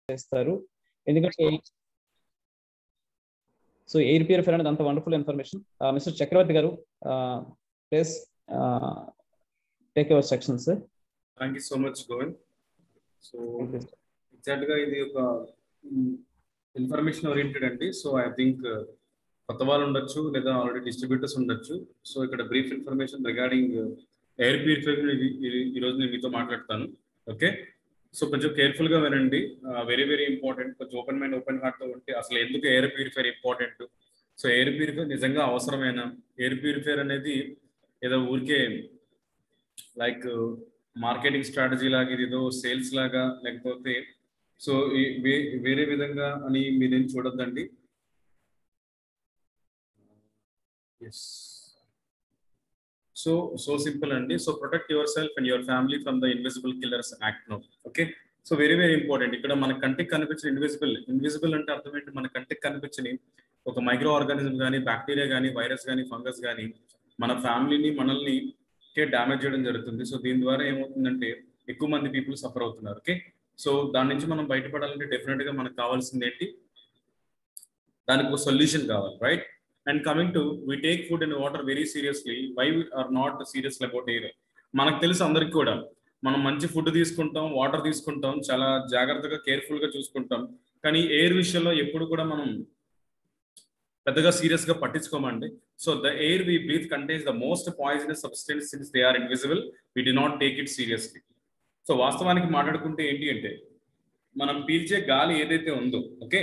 చేస్తారు ఎందుకంటే so air purifier అనేది అంత వండర్ఫుల్ ఇన్ఫర్మేషన్ మిస్టర్ చక్రవర్తి గారు please take your sections thank you so much Govind so exact గా ఇది ఒక ఇన్ఫర్మేషన్ ఓరియంటెడ్ అండి సో ఐ థింక్ కొత్త వాళ్ళు ఉండొచ్చు లేదా ఆల్రెడీ డిస్ట్రిబ్యూటర్స్ ఉండొచ్చు సో ఇక్కడ brief information regarding air purifier ఈ రోజు నేను మీతో మాట్లాడతాను ఓకే సో కొంచెం కేర్ఫుల్ గా వినండి వెరీ వెరీ ఇంపార్టెంట్ కొంచెం ఓపెన్ మైండ్ ఓపెన్ హార్ట్ తో ఉంటే అసలు ఎందుకు air purifier important so air purifier నిజంగా అవసరమైన ఎయిర్ ప్యూరిఫైర్ అనేది ఏదో ఊరికే లైక్ మార్కెటింగ్ స్ట్రాటజీ లాగా ఇది ఏదో సేల్స్ లాగా లేకపోతే సో వేరే విధంగా అని మీరేం చూడొద్దండి ఎస్ సో సో సింపుల్ అండి so protect your self and your family from the invisible killers act no okay so very very important ఇక్కడ మన కంటికి కనిపించిన ఇన్విజిబుల్ ఇన్విజిబుల్ అంటే అర్థం ఏంటి మన కంటికి కనిపించని ఒక మైక్రో ఆర్గానిజం కానీ బ్యాక్టీరియా కానీ వైరస్ కానీ ఫంగస్ కానీ మన ఫ్యామిలీని మనల్ని కే డ్యామేజ్ చేయడం జరుగుతుంది సో దీని ద్వారా ఏమవుతుందంటే ఎక్కువ మంది పీపుల్ సఫర్ అవుతున్నారు ఓకే సో దాని నుంచి మనం బయటపడాలంటే డెఫినెట్ గా మనకు కావాల్సింది ఏంటి దానికి ఒక సొల్యూషన్ కావాలి right and coming to we take food and water very seriously why are not serious about air మనకు తెలుసు అందరికి కూడా మనం మంచి ఫుడ్ తీసుకుంటాం వాటర్ తీసుకుంటాం చాలా జాగ్రత్తగా కేర్ఫుల్ గా చూసుకుంటాం కానీ ఎయిర్ విషయంలో ఎప్పుడు కూడా మనం పెద్దగా సీరియస్ గా పట్టించుకోమండి so the air we breathe contains the most poisonous substance since they are invisible we do not take it seriously so వాస్తవానికి మాట్లాడుకుంటే ఏంటి అంటే మనం పీల్చే గాలి ఏదైతే ఉందో ఓకే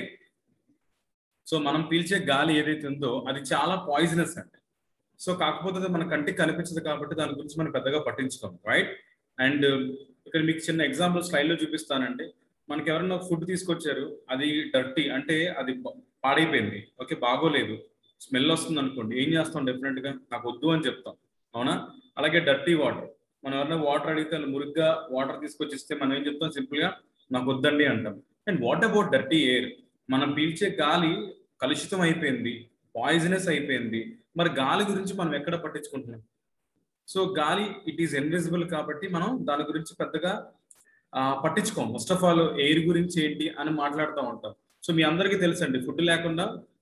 సో మనం పీల్చే గాలి ఏదైతే ఉందో అది చాలా పాయిజనస్ అండి సో కాకపోతే మన కంటికి కనిపించదు కాబట్టి దాని గురించి మనం పెద్దగా పట్టించుకోం రైట్ అండ్ ఇక్కడ మీకు చిన్న ఎగ్జాంపుల్ స్లైడ్లో చూపిస్తానండి మనకి ఎవరైనా ఫుడ్ తీసుకొచ్చారు అది డర్టీ అంటే అది పాడైపోయింది ఓకే బాగోలేదు స్మెల్ వస్తుంది అనుకోండి ఏం చేస్తాం డెఫినెట్ గా నాకు వద్దు అని చెప్తాం అవునా అలాగే డర్టీ వాటర్ మనం ఎవరైనా వాటర్ అడిగితే మురిగ్గా వాటర్ తీసుకొచ్చి ఇస్తే మనం ఏం చెప్తాం సింపుల్ గా నాకు వద్దండి అంటాం and what about dirty air మనం పీల్చే గాలి కలుషితం అయిపోయింది పాయిజనస్ అయిపోయింది మరి గాలి గురించి మనం ఎక్కడ పట్టించుకుంటున్నాం సో గాలి ఇట్ ఈస్ ఇన్విజిబుల్ కాబట్టి మనం దాని గురించి పెద్దగా పట్టించుకోం ఫస్ట్ ఆఫ్ ఆల్ ఎయిర్ గురించి ఏంటి అని మాట్లాడుతూ ఉంటాం సో మీ అందరికీ తెలుసండి ఫుడ్ లేకుండా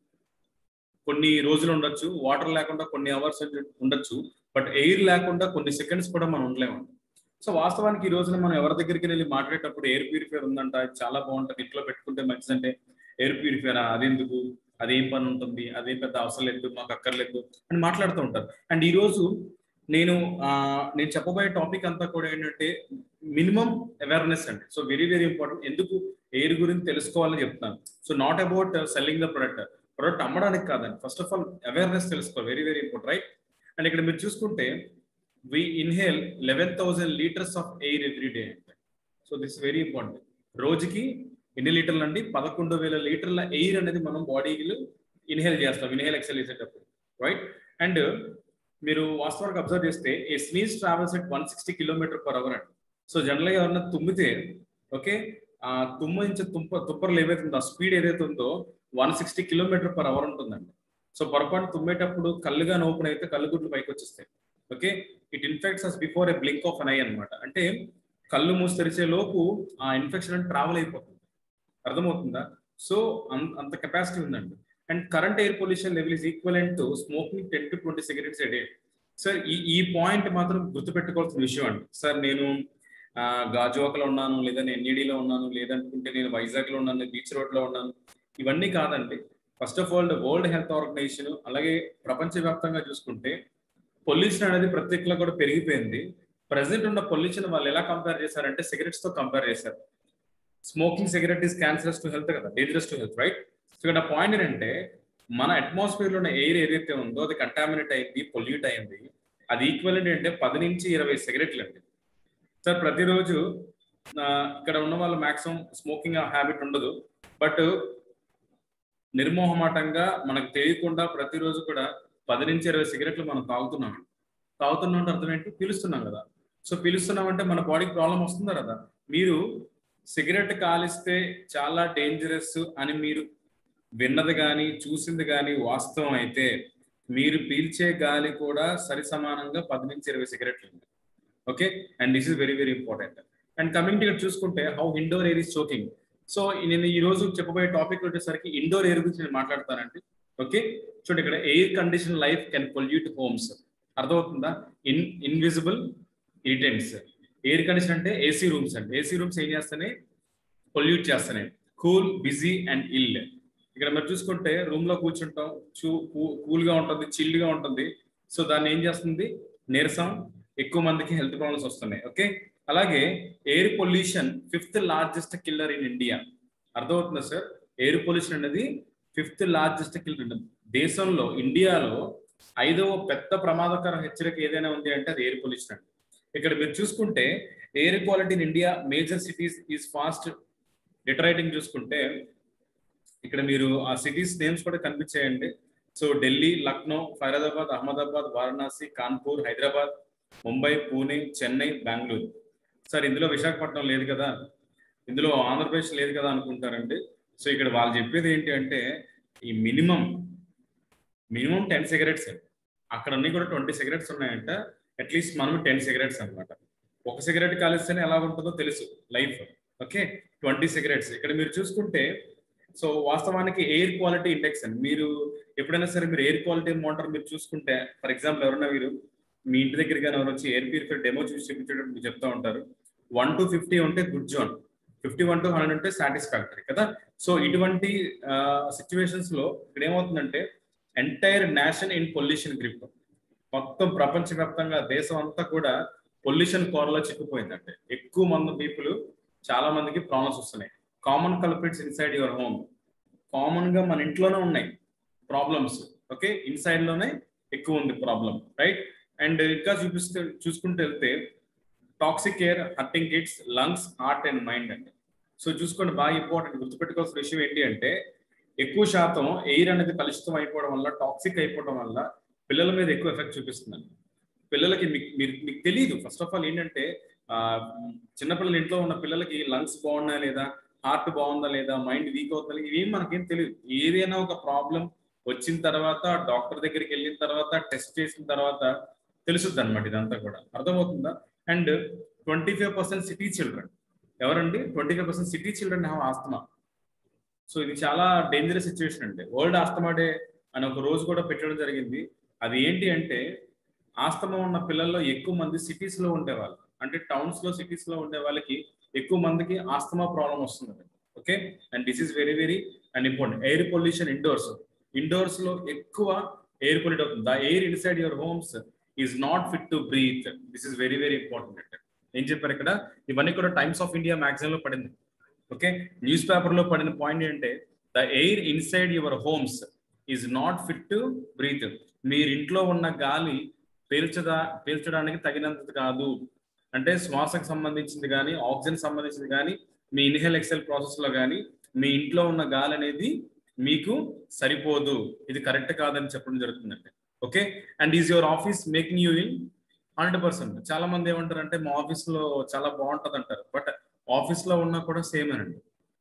కొన్ని రోజులు ఉండొచ్చు వాటర్ లేకుండా కొన్ని అవర్స్ ఉండొచ్చు బట్ ఎయిర్ లేకుండా కొన్ని సెకండ్స్ కూడా మనం ఉండలేమండి సో వాస్తవానికి ఈ రోజున మనం ఎవరి దగ్గరికి వెళ్ళి మాట్లాడేటప్పుడు ఎయిర్ ప్యూరిఫైర్ ఉందంట చాలా బాగుంటుంది ఇంట్లో పెట్టుకుంటే మంచిదంటే ఎయిర్ ప్యూరిఫైర్ అదెందుకు అదేం పని ఉంటుంది అదేం పెద్ద అవసరం లేదు మాకు అక్కర్లేదు అని మాట్లాడుతూ ఉంటారు అండ్ ఈ రోజు నేను నేను చెప్పబోయే టాపిక్ అంతా కూడా ఏంటంటే మినిమం అవేర్నెస్ అండి సో వెరీ వెరీ ఇంపార్టెంట్ ఎందుకు ఎయిర్ గురించి తెలుసుకోవాలని చెప్తాను so not about selling the product product అమ్మడానికి కాదండి ఫస్ట్ ఆఫ్ ఆల్ అవేర్నెస్ తెలుసుకోవాలి very very important right and ఇక్కడ మీరు చూసుకుంటే we inhale eleven thousand litres of air every day అంటే సో దిస్ వెరీ ఇంపార్టెంట్ రోజుకి ఎన్ని లీటర్లు అండి పదకొండు వేల లీటర్ల ఎయిర్ అనేది మనం బాడీలో ఇన్హేల్ చేస్తాం ఇన్హేల్ ఎక్సెల్ చేసేటప్పుడు రైట్ అండ్ మీరు వాస్తవానికి అబ్జర్వ్ చేస్తే a sneeze travels at one sixty kilometer per hour అండి సో జనరల్గా ఎవరైనా తుమ్మితే ఓకే ఆ తుమ్మించే తుంప తుప్పర్లు ఏవైతే ఉందో ఆ స్పీడ్ ఏదైతే ఉందో one sixty kilometer per hour ఉంటుందండి సో పొరపాటు తుమ్మేటప్పుడు కళ్ళుగా ఓపెన్ అయితే కళ్ళు గుడ్లు పైకి వచ్చేస్తాయి okay it infects us before a blink of an eye అనమాట అంటే కళ్ళు మూసి తెరిచే లోపు ఆ ఇన్ఫెక్షన్ ట్రావెల్ అయిపోతుంది అర్థమవుతుందా సో అంత కెపాసిటీ ఉందండి and current air pollution level is equivalent to smoking ten to twenty cigarettes a day sir ఈ ఈ పాయింట్ మాత్రం గుర్తుపెట్టుకోవాల్సిన విషయం అండి సార్ నేను గాజువాకలో ఉన్నాను లేదా నేను ఎన్ఈడిలో ఉన్నాను లేదనుకుంటే నేను వైజాగ్లో ఉన్నాను బీచ్ రోడ్లో ఉన్నాను ఇవన్నీ కాదండి first of all World health Organization అలాగే ప్రపంచవ్యాప్తంగా చూసుకుంటే పొల్యూషన్ అనేది ప్రతి ఒక్కరు కూడా పెరిగిపోయింది ప్రజెంట్ ఉన్న పొల్యూషన్ వాళ్ళు ఎలా కంపేర్ చేశారంటే సిగరెట్స్ తో కంపేర్ చేశారు smoking cigarette is cancerous to health కదా dangerous to health right so ఇక్కడ పాయింట్ ఏంటంటే మన అట్మాస్ఫియర్ లో ఉన్న ఎయిర్ ఏదైతే ఉందో అది కంటామినేట్ అయింది పొల్యూట్ అయింది అది ఈక్వల్ అంటే పది నుంచి ఇరవై సిగరెట్లు అండి సార్ ప్రతిరోజు ఇక్కడ ఉన్న వాళ్ళు మాక్సిమం స్మోకింగ్ హ్యాబిట్ ఉండదు బట్ నిర్మోహమాటంగా మనకు తెలియకుండా ప్రతిరోజు కూడా పది నుంచి ఇరవై సిగరెట్లు మనం తాగుతున్నాం తాగుతున్నాం అంటే అర్థం ఏంటి పీలుస్తున్నాం కదా సో పీలుస్తున్నాం అంటే మన బాడీకి ప్రాబ్లం వస్తుందా కదా మీరు సిగరెట్ కాలిస్తే చాలా డేంజరస్ అని మీరు విన్నది కానీ చూసింది కానీ వాస్తవం అయితే మీరు పీల్చే గాలి కూడా సరి సమానంగా పది నుంచి ఇరవై సిగరెట్లు ఉంది okay and this is very very important and coming to చూసుకుంటే how indoor air is choking so నేను ఈ రోజు చెప్పబోయే టాపిక్ వచ్చేసరికి ఇండోర్ ఎయిర్ గురించి నేను మాట్లాడతానండి ఓకే చూడండి ఇక్కడ air condition life can pollute homes అర్థమవుతుందా in invisible irritants air condition అంటే ఏసీ రూమ్స్ అండి ఏసీ రూమ్స్ ఏం చేస్తాయి పొల్యూట్ చేస్తున్నాయి కూల్ బిజీ అండ్ ఇల్ ఇక్కడ మీరు చూసుకుంటే రూమ్ లో కూర్చుంటాం చూ కూల్ గా ఉంటుంది చిల్డ్ గా ఉంటుంది సో దాన్ని ఏం చేస్తుంది నీరసం ఎక్కువ మందికి హెల్త్ ప్రాబ్లమ్స్ వస్తున్నాయి ఓకే అలాగే air pollution fifth largest killer in India అర్థమవుతుందా సార్ ఎయిర్ పొల్యూషన్ అనేది ఫిఫ్త్ లార్జెస్ట్ కిల్లర్ దేశంలో ఇండియాలో ఐదవ పెద్ద ప్రమాదకర హెచ్చరిక ఏదైనా ఉంది అంటే అది ఎయిర్ పొల్యూషన్ అండి ఇక్కడ మీరు చూసుకుంటే air quality in India major cities is fast deteriorating చూసుకుంటే ఇక్కడ మీరు ఆ సిటీస్ నేమ్స్ కూడా కనిపించాయండి సో ఢిల్లీ లక్నో ఫైరాబాద్ అహ్మదాబాద్ వారణాసి కాన్పూర్ హైదరాబాద్ ముంబై పూణే చెన్నై బెంగళూరు సార్ ఇందులో విశాఖపట్నం లేదు కదా ఇందులో ఆంధ్రప్రదేశ్ లేదు కదా అనుకుంటారండి సో ఇక్కడ వాళ్ళు చెప్పేది ఏంటి అంటే ఈ మినిమం మినిమం టెన్ సిగరెట్స్ అక్కడ అన్ని కూడా ట్వంటీ సిగరెట్స్ ఉన్నాయంట అట్లీస్ట్ మనం టెన్ సిగరెట్స్ అనమాట ఒక సిగరెట్ కాలిస్తేనే ఎలా ఉంటుందో తెలుసు లైఫ్ ఓకే ట్వంటీ సిగరెట్స్ ఇక్కడ మీరు చూసుకుంటే సో వాస్తవానికి ఎయిర్ క్వాలిటీ ఇండెక్స్ అండి మీరు ఎప్పుడైనా సరే మీరు ఎయిర్ క్వాలిటీ మోటార్ మీరు చూసుకుంటే ఫర్ ఎగ్జాంపుల్ ఎవరైనా మీరు మీ ఇంటి దగ్గర కానీ ఎవరు వచ్చి ఎయిర్ ప్యూరిఫైర్ డెమో చూసి చూపించడం మీరు చెప్తా ఉంటారు వన్ టు ఫిఫ్టీ ఉంటే good zone fifty one to hundred ఉంటే సాటిస్ఫాక్టరీ కదా సో ఇటువంటి సిచ్యువేషన్స్ లో ఇక్కడ ఏమవుతుందంటే entire nation in pollution grip మొత్తం ప్రపంచవ్యాప్తంగా దేశం అంతా కూడా పొల్యూషన్ కోరలో చిక్కుపోయిందంటే ఎక్కువ మంది పీపుల్ చాలా మందికి ప్రాబ్లమ్స్ వస్తున్నాయి common culprits inside your home common గా మన ఇంట్లోనే ఉన్నాయి ప్రాబ్లమ్స్ ఓకే ఇన్సైడ్ లోనే ఎక్కువ ఉంది ప్రాబ్లం రైట్ అండ్ ఇంకా చూపిస్తే చూసుకుంటూ వెళ్తే toxic air hurting kids lungs heart and mind అండి సో చూసుకోండి బాగా ఇంపార్టెంట్ గుర్తుపెట్టుకోవాల్సిన విషయం ఏంటి అంటే ఎక్కువ శాతం ఎయిర్ అనేది కలుషితం అయిపోవడం వల్ల టాక్సిక్ అయిపోవడం వల్ల పిల్లల మీద ఎక్కువ ఎఫెక్ట్ చూపిస్తుందండి పిల్లలకి మీకు మీరు మీకు తెలియదు ఫస్ట్ ఆఫ్ ఆల్ ఏంటంటే చిన్నపిల్లల ఇంట్లో ఉన్న పిల్లలకి లంగ్స్ బాగున్నాయా లేదా హార్ట్ బాగుందా లేదా మైండ్ వీక్ అవుతుందా ఇవేం మనకేం తెలియదు ఏదైనా ఒక ప్రాబ్లం వచ్చిన తర్వాత డాక్టర్ దగ్గరికి వెళ్ళిన తర్వాత టెస్ట్ చేసిన తర్వాత తెలుసుద్ది అనమాట ఇదంతా కూడా అర్థమవుతుందా and twenty five percent city children ఎవరండి twenty five percent city children have asthma so ఇది చాలా డేంజరస్ సిచ్యువేషన్ అండి వరల్డ్ ఆస్తమా డే అని ఒక రోజు కూడా పెట్టడం జరిగింది అది ఏంటి అంటే ఆస్తమా ఉన్న పిల్లల్లో ఎక్కువ మంది సిటీస్ లో ఉండేవాళ్ళు అంటే టౌన్స్ లో సిటీస్ లో ఉండే వాళ్ళకి ఎక్కువ మందికి ఆస్తమా ప్రాబ్లం వస్తుంది okay and this is very very and important air pollution indoors indoors లో ఎక్కువ ఎయిర్ పొల్యూట్ అవుతుంది the air inside your homes is not fit to breathe this is very very important అంటే ఏం చెప్పారు ఇక్కడ ఇవన్నీ కూడా టైమ్స్ ఆఫ్ ఇండియా మ్యాగజైన్ లో పడింది ఓకే న్యూస్ పేపర్ లో పడిన పాయింట్ ఏంటంటే the air inside your homes is not fit to breathe మీరు ఇంట్లో ఉన్న గాలి పీల్చదా పీల్చడానికి తగినంత కాదు అంటే శ్వాసకు సంబంధించింది కానీ ఆక్సిజన్ సంబంధించింది కానీ మీ ఇన్హేల్ ఎక్సెల్ ప్రాసెస్ లో కానీ మీ ఇంట్లో ఉన్న గాలి అనేది మీకు సరిపోదు ఇది కరెక్ట్ కాదని చెప్పడం జరుగుతుందండి okay and is your office making you in hundred percent చాలా మంది ఏమంటారు అంటే మా ఆఫీస్ లో చాలా బాగుంటది అంటారు బట్ ఆఫీస్ లో ఉన్నా కూడా సేమ్ అండి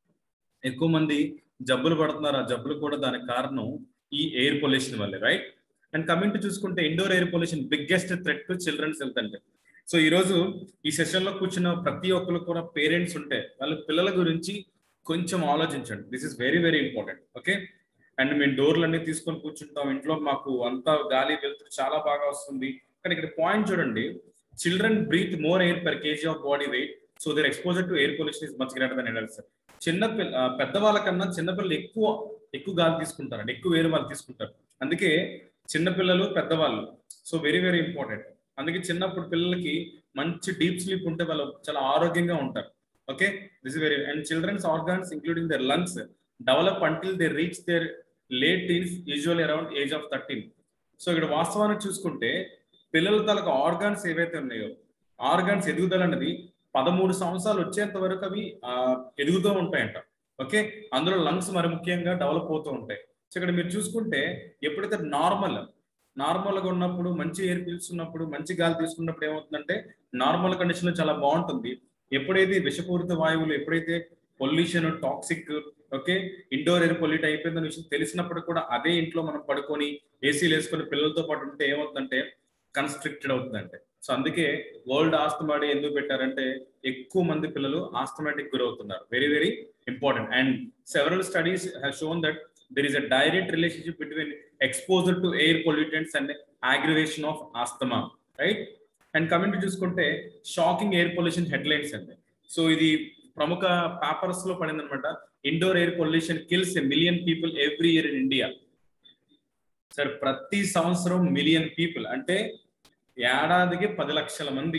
ఎక్కువ మంది జబ్బులు పడుతున్నారు ఆ జబ్బులు కూడా దానికి కారణం ఈ ఎయిర్ పొల్యూషన్ వల్లే రైట్ అండ్ కమింగ్ టు చూసుకుంటే indoor air pollution biggest threat to children's health అంటే సో ఈ రోజు ఈ సెషన్ లో కూర్చున్న ప్రతి ఒక్కరు కూడా పేరెంట్స్ ఉంటే వాళ్ళ పిల్లల గురించి కొంచెం ఆలోచించండి this is very very important okay and మేము డోర్లు అన్ని తీసుకొని కూర్చుంటాం ఇంట్లో మాకు అంతా గాలి వెళ్తూ చాలా బాగా వస్తుంది కానీ ఇక్కడ పాయింట్ చూడండి children breathe more air per KG of body weight so their exposure to air pollution is much greater than adults చిన్న పిల్ల పెద్దవాళ్ళ కన్నా చిన్నపిల్లలు ఎక్కువ ఎక్కువ గాలి తీసుకుంటారండి ఎక్కువ ఎయిర్ వాళ్ళు తీసుకుంటారు అందుకే చిన్నపిల్లలు పెద్దవాళ్ళు సో వెరీ వెరీ ఇంపార్టెంట్ అందుకే చిన్నప్పుడు పిల్లలకి మంచి డీప్ స్లీప్ ఉంటే వాళ్ళు చాలా ఆరోగ్యంగా ఉంటారు okay this very and children's organs including their lungs develop until they reach their late teens usual around age of thirteen so ఇక్కడ వాస్తవానికి చూసుకుంటే పిల్లల తలకు ఆర్గాన్స్ ఏవైతే ఉన్నాయో ఆర్గాన్స్ ఎదుగుదల అనేది పదమూడు సంవత్సరాలు వచ్చేంత వరకు అవి ఎదుగుతూ ఉంటాయంట ఓకే అందులో లంగ్స్ మరి ముఖ్యంగా డెవలప్ అవుతూ ఉంటాయి సో ఇక్కడ మీరు చూసుకుంటే ఎప్పుడైతే నార్మల్ నార్మల్ గా ఉన్నప్పుడు మంచి ఎయిర్ పీల్చుకున్నప్పుడు మంచి గాలి తీసుకున్నప్పుడు ఏమవుతుందంటే నార్మల్ కండిషన్ లో చాలా బాగుంటుంది ఎప్పుడైతే విషపూరిత వాయువులు ఎప్పుడైతే pollution toxic okay indoor air pollute అయిపోయిందనే విషయం తెలిసినప్పుడు కూడా అదే ఇంట్లో మనం పడుకొని ఏసీలు వేసుకొని పిల్లలతో పాటు ఉంటే ఏమవుతుందంటే కన్స్ట్రిక్టెడ్ అవుతుందంటే సో అందుకే వరల్డ్ ఆస్తమా డే ఎందుకు పెట్టారంటే ఎక్కువ మంది పిల్లలు ఆస్తమాటిక్ గురవుతున్నారు very very important and several studies have shown that there is a direct relationship between exposure to air pollutants and aggravation of asthma right and coming చూసుకుంటే shocking air pollution headlines అండి so ఇది ప్రముఖ papers లో పడింది అనమాట indoor air pollution kills a million people every year in India sir ప్రతి సంవత్సరం million people అంటే ఏడాదికి పది లక్షల మంది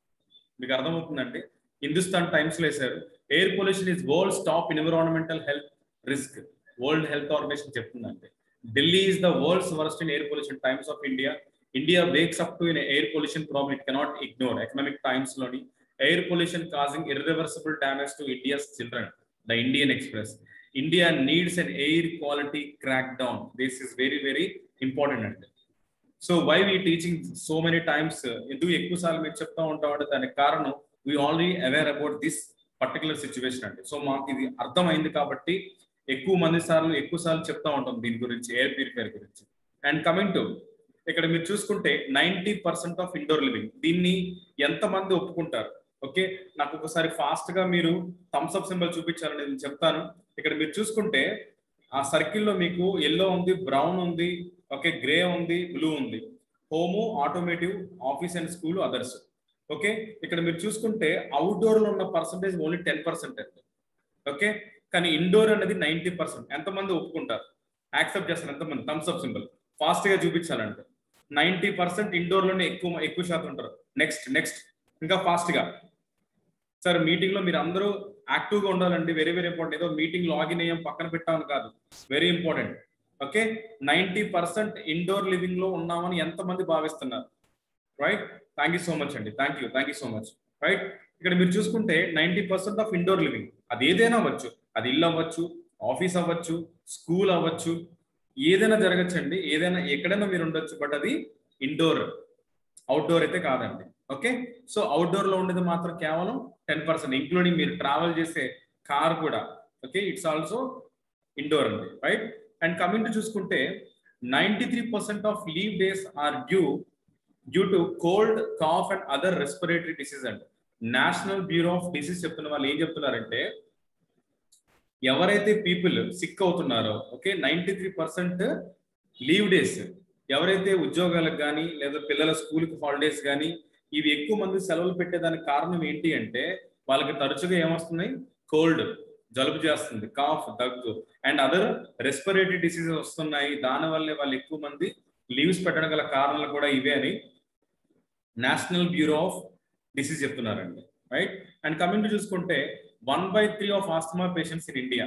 మీకు అర్థమవుతుందండి హిందుస్థాన్ టైమ్స్ లో వేశారు air pollution is world top environmental health risk World health Organization చెప్తుందండి Delhi is the world's worst in air pollution Times of India India wakes up to in air pollution problem it cannot ignore Economic Times లోని air pollution causing irreversible damage to India's children the Indian Express India needs an air quality crackdown this is very very important అండి so why we teaching so many times ఎందుకు ఎక్కువ సార్లు మీరు చెప్తా ఉంటామంటే దానికి కారణం we already aware about this particular situation అండి సో మాకు ఇది అర్థమైంది కాబట్టి ఎక్కువ మంది సార్లు ఎక్కువ సార్లు చెప్తా ఉంటాం దీని గురించి ఎయిర్ ప్యూరిఫైర్ గురించి అండ్ కమింగ్ టు ఇక్కడ మీరు చూసుకుంటే ninety percent of indoor living దీన్ని ఎంతమంది ఒప్పుకుంటారు ఓకే నాకు ఒకసారి ఫాస్ట్ గా మీరు థమ్స్ అప్ సింబల్ చూపించాలని నేను చెప్తాను ఇక్కడ మీరు చూసుకుంటే ఆ సర్కిల్లో మీకు ఎల్లో ఉంది బ్రౌన్ ఉంది ఓకే గ్రే ఉంది బ్లూ ఉంది home automotive office and school others okay ఇక్కడ మీరు చూసుకుంటే అవుట్డోర్ లో ఉన్న పర్సంటేజ్ ఓన్లీ టెన్ పర్సెంట్ అండి ఓకే కానీ ఇండోర్ అనేది నైన్టీ పర్సెంట్ ఎంతమంది ఒప్పుకుంటారు యాక్సెప్ట్ చేస్తారు ఎంతమంది థమ్స్ అప్ సింబల్ ఫాస్ట్ గా చూపించాలంటే నైన్టీ పర్సెంట్ ఇండోర్ లోనే ఎక్కువ ఎక్కువ శాతం ఉంటారు నెక్స్ట్ నెక్స్ట్ ఇంకా ఫాస్ట్ గా సార్ మీటింగ్ లో మీరు అందరూ యాక్టివ్ గా ఉండాలండి వెరీ వెరీ ఇంపార్టెంట్ ఏదో మీటింగ్ లాగిన్ అయ్యాం పక్కన పెట్టామని కాదు very important okay ninety percent indoor living లో ఉన్నామని ఎంతమంది భావిస్తున్నారు right thank you so much అండి thank you thank you so much right ఇక్కడ మీరు చూసుకుంటే ninety percent of indoor living అది ఏదైనా అవ్వచ్చు అది ఇల్లు అవ్వచ్చు ఆఫీస్ అవ్వచ్చు స్కూల్ అవ్వచ్చు ఏదైనా జరగచ్చండి ఏదైనా ఎక్కడైనా మీరు ఉండొచ్చు బట్ అది ఇండోర్ అవుట్డోర్ అయితే కాదండి ఓకే సో అవుట్డోర్ లో ఉండేది మాత్రం కేవలం టెన్ పర్సెంట్ ఇంక్లూడింగ్ మీరు ట్రావెల్ చేసే కార్ కూడా ఓకే ఇట్స్ ఆల్సో ఇండోర్ అండి రైట్ అండ్ కమింగ్ టు చూసుకుంటే ninety three percent of leave days are due due to cold cough and other respiratory disease అండి నేషనల్ బ్యూరో ఆఫ్ డిసీజ్ చెప్తున్న వాళ్ళు ఏం చెప్తున్నారంటే ఎవరైతే పీపుల్ సిక్ అవుతున్నారో okay ninety three percent leave days ఎవరైతే ఉద్యోగాలకు కానీ లేదా పిల్లల స్కూల్కి హాలిడేస్ కానీ ఇవి ఎక్కువ మంది సెలవులు పెట్టేదానికి కారణం ఏంటి అంటే వాళ్ళకి తరచుగా ఏమొస్తున్నాయి కోల్డ్ జలుబు చేస్తుంది కాఫ్ దగ్గు అండ్ అదర్ రెస్పిరేటరీ డిసీజెస్ వస్తున్నాయి దానివల్లే వాళ్ళు ఎక్కువ మంది లీవ్స్ పెట్టడం గల కారణాలు కూడా ఇవే అని నేషనల్ బ్యూరో ఆఫ్ డిసీజ్ చెప్తున్నారండి రైట్ అండ్ కమింగ్ టు చూసుకుంటే one by three of asthma patients in India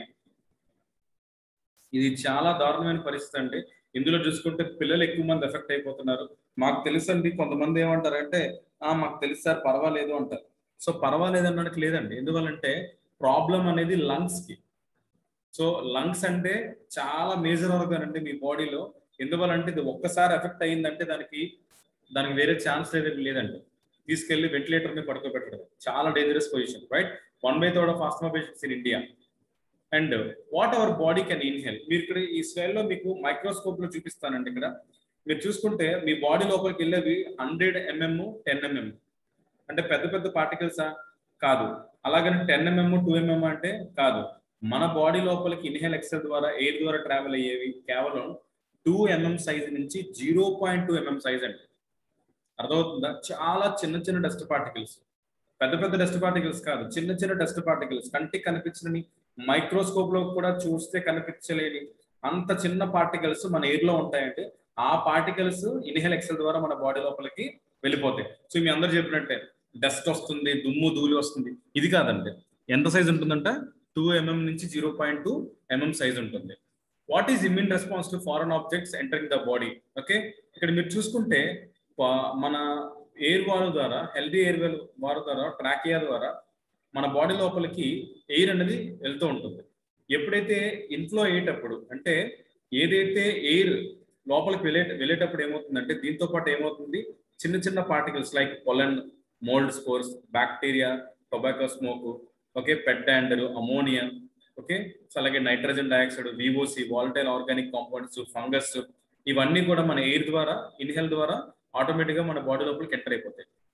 ఇది చాలా దారుణమైన పరిస్థితి అండి ఇందులో చూసుకుంటే పిల్లలు ఎక్కువ మంది ఎఫెక్ట్ అయిపోతున్నారు మాకు తెలుసండి కొంతమంది ఏమంటారంటే ఆ మాకు తెలుసు సార్ పర్వాలేదు అంటారు సో పర్వాలేదు అనడానికి లేదండి ఎందువల్లంటే ప్రాబ్లం అనేది లంగ్స్ కి సో లంగ్స్ అంటే చాలా మేజర్ ఆర్గాన్ అండి మీ బాడీలో ఎందువల్లంటే ఇది ఒక్కసారి ఎఫెక్ట్ అయ్యిందంటే దానికి దానికి వేరే ఛాన్స్ లేదు లేదండి తీసుకెళ్లి వెంటిలేటర్ మీద పడుకోబెట్టడం చాలా dangerous position right one by third of asthma patients in India and what our body can inhale మీరు ఇక్కడ ఈ స్లైడ్ లో మీకు మైక్రోస్కోప్ లో చూపిస్తానండి ఇక్కడ మీరు చూసుకుంటే మీ బాడీ లోపలికి వెళ్ళేవి హండ్రెడ్ ఎంఎం టెన్ ఎంఎం అంటే పెద్ద పెద్ద పార్టికల్సా కాదు అలాగని టెన్ ఎంఎం టూ ఎంఎం అంటే కాదు మన బాడీ లోపలికి ఇన్హేల్ ఎక్సెల్ ద్వారా ఎయిర్ ద్వారా ట్రావెల్ అయ్యేవి కేవలం టూ ఎంఎం సైజ్ నుంచి zero point two MM size అండి అర్థమవుతుందా చాలా చిన్న చిన్న డస్ట్ పార్టికల్స్ పెద్ద పెద్ద డస్ట్ పార్టికల్స్ కాదు చిన్న చిన్న డస్ట్ పార్టికల్స్ కంటికి కనిపించని మైక్రోస్కోప్ లో కూడా చూస్తే కనిపించలేని అంత చిన్న పార్టికల్స్ మన ఎయిర్ లో ఉంటాయంటే ఆ పార్టికల్స్ ఇన్హేల్ ఎక్సెల్ ద్వారా మన బాడీ లోపలికి వెళ్ళిపోతాయి సో మీ అందరు చెప్పినట్టే డస్ట్ వస్తుంది దుమ్ము ధూళి వస్తుంది ఇది కాదండి ఎంత సైజ్ ఉంటుందంట టూ ఎంఎం నుంచి zero point two MM size ఉంటుంది what is immune response to foreign objects entering the body okay ఇక్కడ మీరు చూసుకుంటే మన ఎయిర్ వాల్ ద్వారా హెల్దీ ఎయిర్ వాల్ ద్వారా ట్రాకియా ద్వారా మన బాడీ లోపలికి ఎయిర్ అనేది వెళ్తూ ఉంటుంది ఎప్పుడైతే ఇన్ఫ్లో అయ్యేటప్పుడు అంటే ఏదైతే ఎయిర్ లోపలికి వెళ్ళే వెళ్ళేటప్పుడు ఏమవుతుందంటే దీంతో పాటు ఏమవుతుంది చిన్న చిన్న particles like pollen mould spores bacteria tobacco smoke okay pet dander ammonia okay so అలాగే nitrogen dioxide VOC volatile organic compounds fungus ఇవన్నీ కూడా మన ఎయిర్ ద్వారా ఇన్హేల్ ద్వారా ఆటోమేటిక్ గా మన బాడీ లోపలికి ఎంటర్ అయిపోతాయి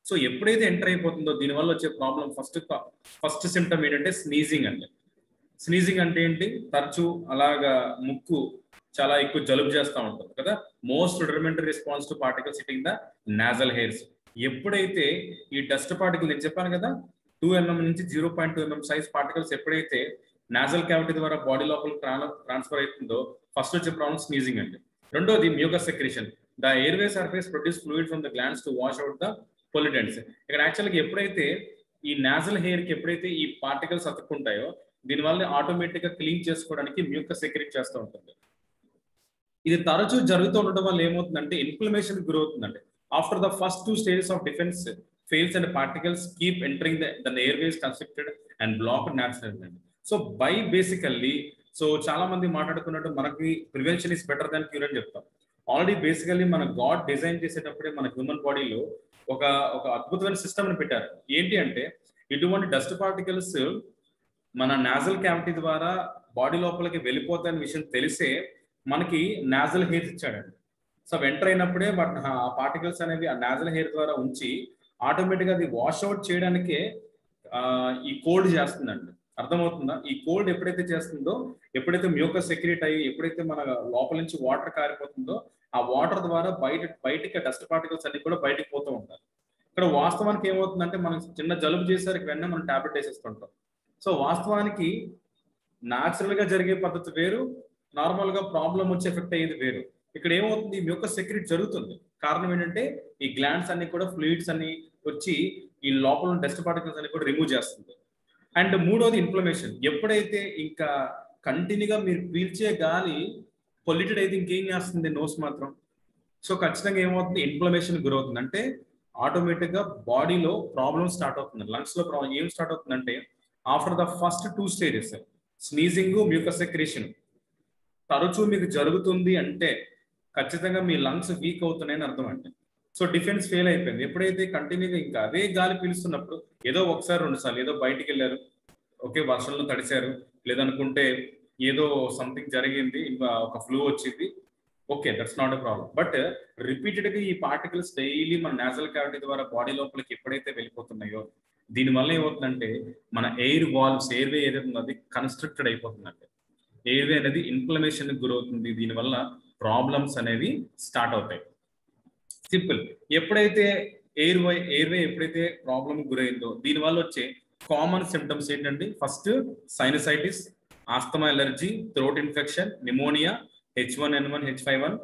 సో ఎప్పుడైతే ఎంటర్ అయిపోతుందో దీనివల్ల వచ్చే ప్రాబ్లం ఫస్ట్ ఫస్ట్ సిమ్టమ్ ఏంటంటే స్నీజింగ్ అండి స్నీజింగ్ అంటే ఏంటి తరచు అలాగా ముక్కు చాలా ఎక్కువ జలుబు చేస్తూ ఉంటుంది కదా most rudimentary response to particle sitting the nasal hairs ఎప్పుడైతే ఈ డస్ట్ పార్టికల్ నేను చెప్పాను కదా టూ ఎంఎం నుంచి zero point two MM size particles ఎప్పుడైతే నాజల్ క్యావిటీ ద్వారా బాడీ లోపల ట్రాన్స్ఫర్ అవుతుందో ఫస్ట్ వచ్చే ప్రాబ్లం స్నీజింగ్ అండి రెండోది mucus secretion the airway surface produce fluid from the glands to wash out the pollutants ఇక్కడ యాక్చువల్గా ఎప్పుడైతే ఈ నాజల్ హెయిర్ కి ఎప్పుడైతే ఈ పార్టికల్స్ అతుక్కుంటాయో దీనివల్ల ఆటోమేటిక్ గా క్లీన్ చేసుకోవడానికి మ్యూకస్ సెక్రెట్ చేస్తూ ఉంటుంది ఇది తరచూ జరుగుతూ ఉండడం వల్ల ఏమవుతుందంటే ఇన్ఫ్లమేషన్ గురవుతుందండి after the first two stages of defence fails and particles keep entering the airways constructed and block natural అండి సో బై బేసికల్లీ సో చాలా మంది మాట్లాడుకున్నట్టు మనకి prevention is better than cure అని చెప్తాం ఆల్రెడీ బేసికల్లీ మన గాడ్ డిజైన్ చేసేటప్పుడే మన హ్యూమన్ బాడీలో ఒక ఒక అద్భుతమైన సిస్టమ్ ని పెట్టారు ఏంటి అంటే ఇటువంటి డస్ట్ పార్టికల్స్ మన నాజల్ క్యావిటీ ద్వారా బాడీ లోపలికి వెళ్ళిపోతాయన్న విషయం తెలిసే మనకి నాజల్ హెయిర్స్ ఇచ్చాడండి సో ఎంటర్ అయినప్పుడే బట్ ఆ పార్టికల్స్ అనేవి ఆ నాజల్ హెయిర్ ద్వారా ఉంచి ఆటోమేటిక్ గా అది వాష్ అవుట్ చేయడానికే ఈ కోల్డ్ చేస్తుందండి అర్థమవుతుందా ఈ కోల్డ్ ఎప్పుడైతే చేస్తుందో ఎప్పుడైతే మ్యూకస్ సెక్రెట్ అయ్యి ఎప్పుడైతే మన లోపల నుంచి వాటర్ కారిపోతుందో ఆ వాటర్ ద్వారా బయట బయటికి డస్ట్ పార్టికల్స్ అన్ని కూడా బయటకు పోతూ ఉంటారు ఇక్కడ వాస్తవానికి ఏమవుతుందంటే మనం చిన్న జలుబు చేసరికి వెంటనే మనం టాబ్లెట్ వేసేస్తుంటాం సో వాస్తవానికి న్యాచురల్ గా జరిగే పద్ధతి వేరు నార్మల్ గా ప్రాబ్లం వచ్చి ఎఫెక్ట్ అయ్యేది వేరు ఇక్కడ ఏమవుతుంది ఈ యొక్క సెక్రెట్ జరుగుతుంది కారణం ఏంటంటే ఈ గ్లాండ్స్ అన్ని కూడా ఫ్లూయిడ్స్ అన్ని వచ్చి ఈ లోపల డస్ట్ పార్టికల్స్ అన్ని కూడా రిమూవ్ చేస్తుంది అండ్ మూడోది ఇన్ఫ్లమేషన్ ఎప్పుడైతే ఇంకా కంటిన్యూగా మీరు పీల్చే గాలి పొల్యూటెడ్ అయితే ఇంకేం చేస్తుంది నోస్ మాత్రం సో ఖచ్చితంగా ఏమవుతుంది ఇన్ఫ్లమేషన్ గురవుతుంది అంటే ఆటోమేటిక్ గా బాడీలో ప్రాబ్లమ్ స్టార్ట్ అవుతుంది లంగ్స్ లో ప్రాబ్లం ఏం స్టార్ట్ అవుతుందంటే after the first two stages sneezing mucus secretion తరచూ మీకు జరుగుతుంది అంటే ఖచ్చితంగా మీ లంగ్స్ వీక్ అవుతున్నాయని అర్థం అంటే సో డిఫెన్స్ ఫెయిల్ అయిపోయింది ఎప్పుడైతే కంటిన్యూగా ఇంకా అదే గాలి పీలుస్తున్నప్పుడు ఏదో ఒకసారి రెండు సార్లు ఏదో బయటికి వెళ్ళారు ఓకే వర్షంలో తడిశారు లేదనుకుంటే ఏదో సంథింగ్ జరిగింది ఇంకా ఒక ఫ్లూ వచ్చింది okay that's not a problem but repeated గా ఈ పార్టికల్స్ డైలీ మన నేజల్ క్యావిటీ ద్వారా బాడీ లోపలికి ఎప్పుడైతే వెళ్ళిపోతున్నాయో దీనివల్ల ఏమవుతుందంటే మన ఎయిర్ వాల్వ్స్ ఎయిర్వే ఏదైతే ఉందో అది కన్స్ట్రక్టెడ్ అయిపోతుందంటే ఎయిర్వే అనేది ఇన్ఫ్లమేషన్ గురవుతుంది దీనివల్ల ప్రాబ్లమ్స్ అనేవి స్టార్ట్ అవుతాయి సింపుల్ ఎప్పుడైతే ఎయిర్ వై ఎయిర్వే ఎప్పుడైతే ప్రాబ్లమ్ గురైందో దీనివల్ల వచ్చే కామన్ సిమ్టమ్స్ ఏంటంటే first sinusitis asthma allergy throat infection pneumonia H one N one H five one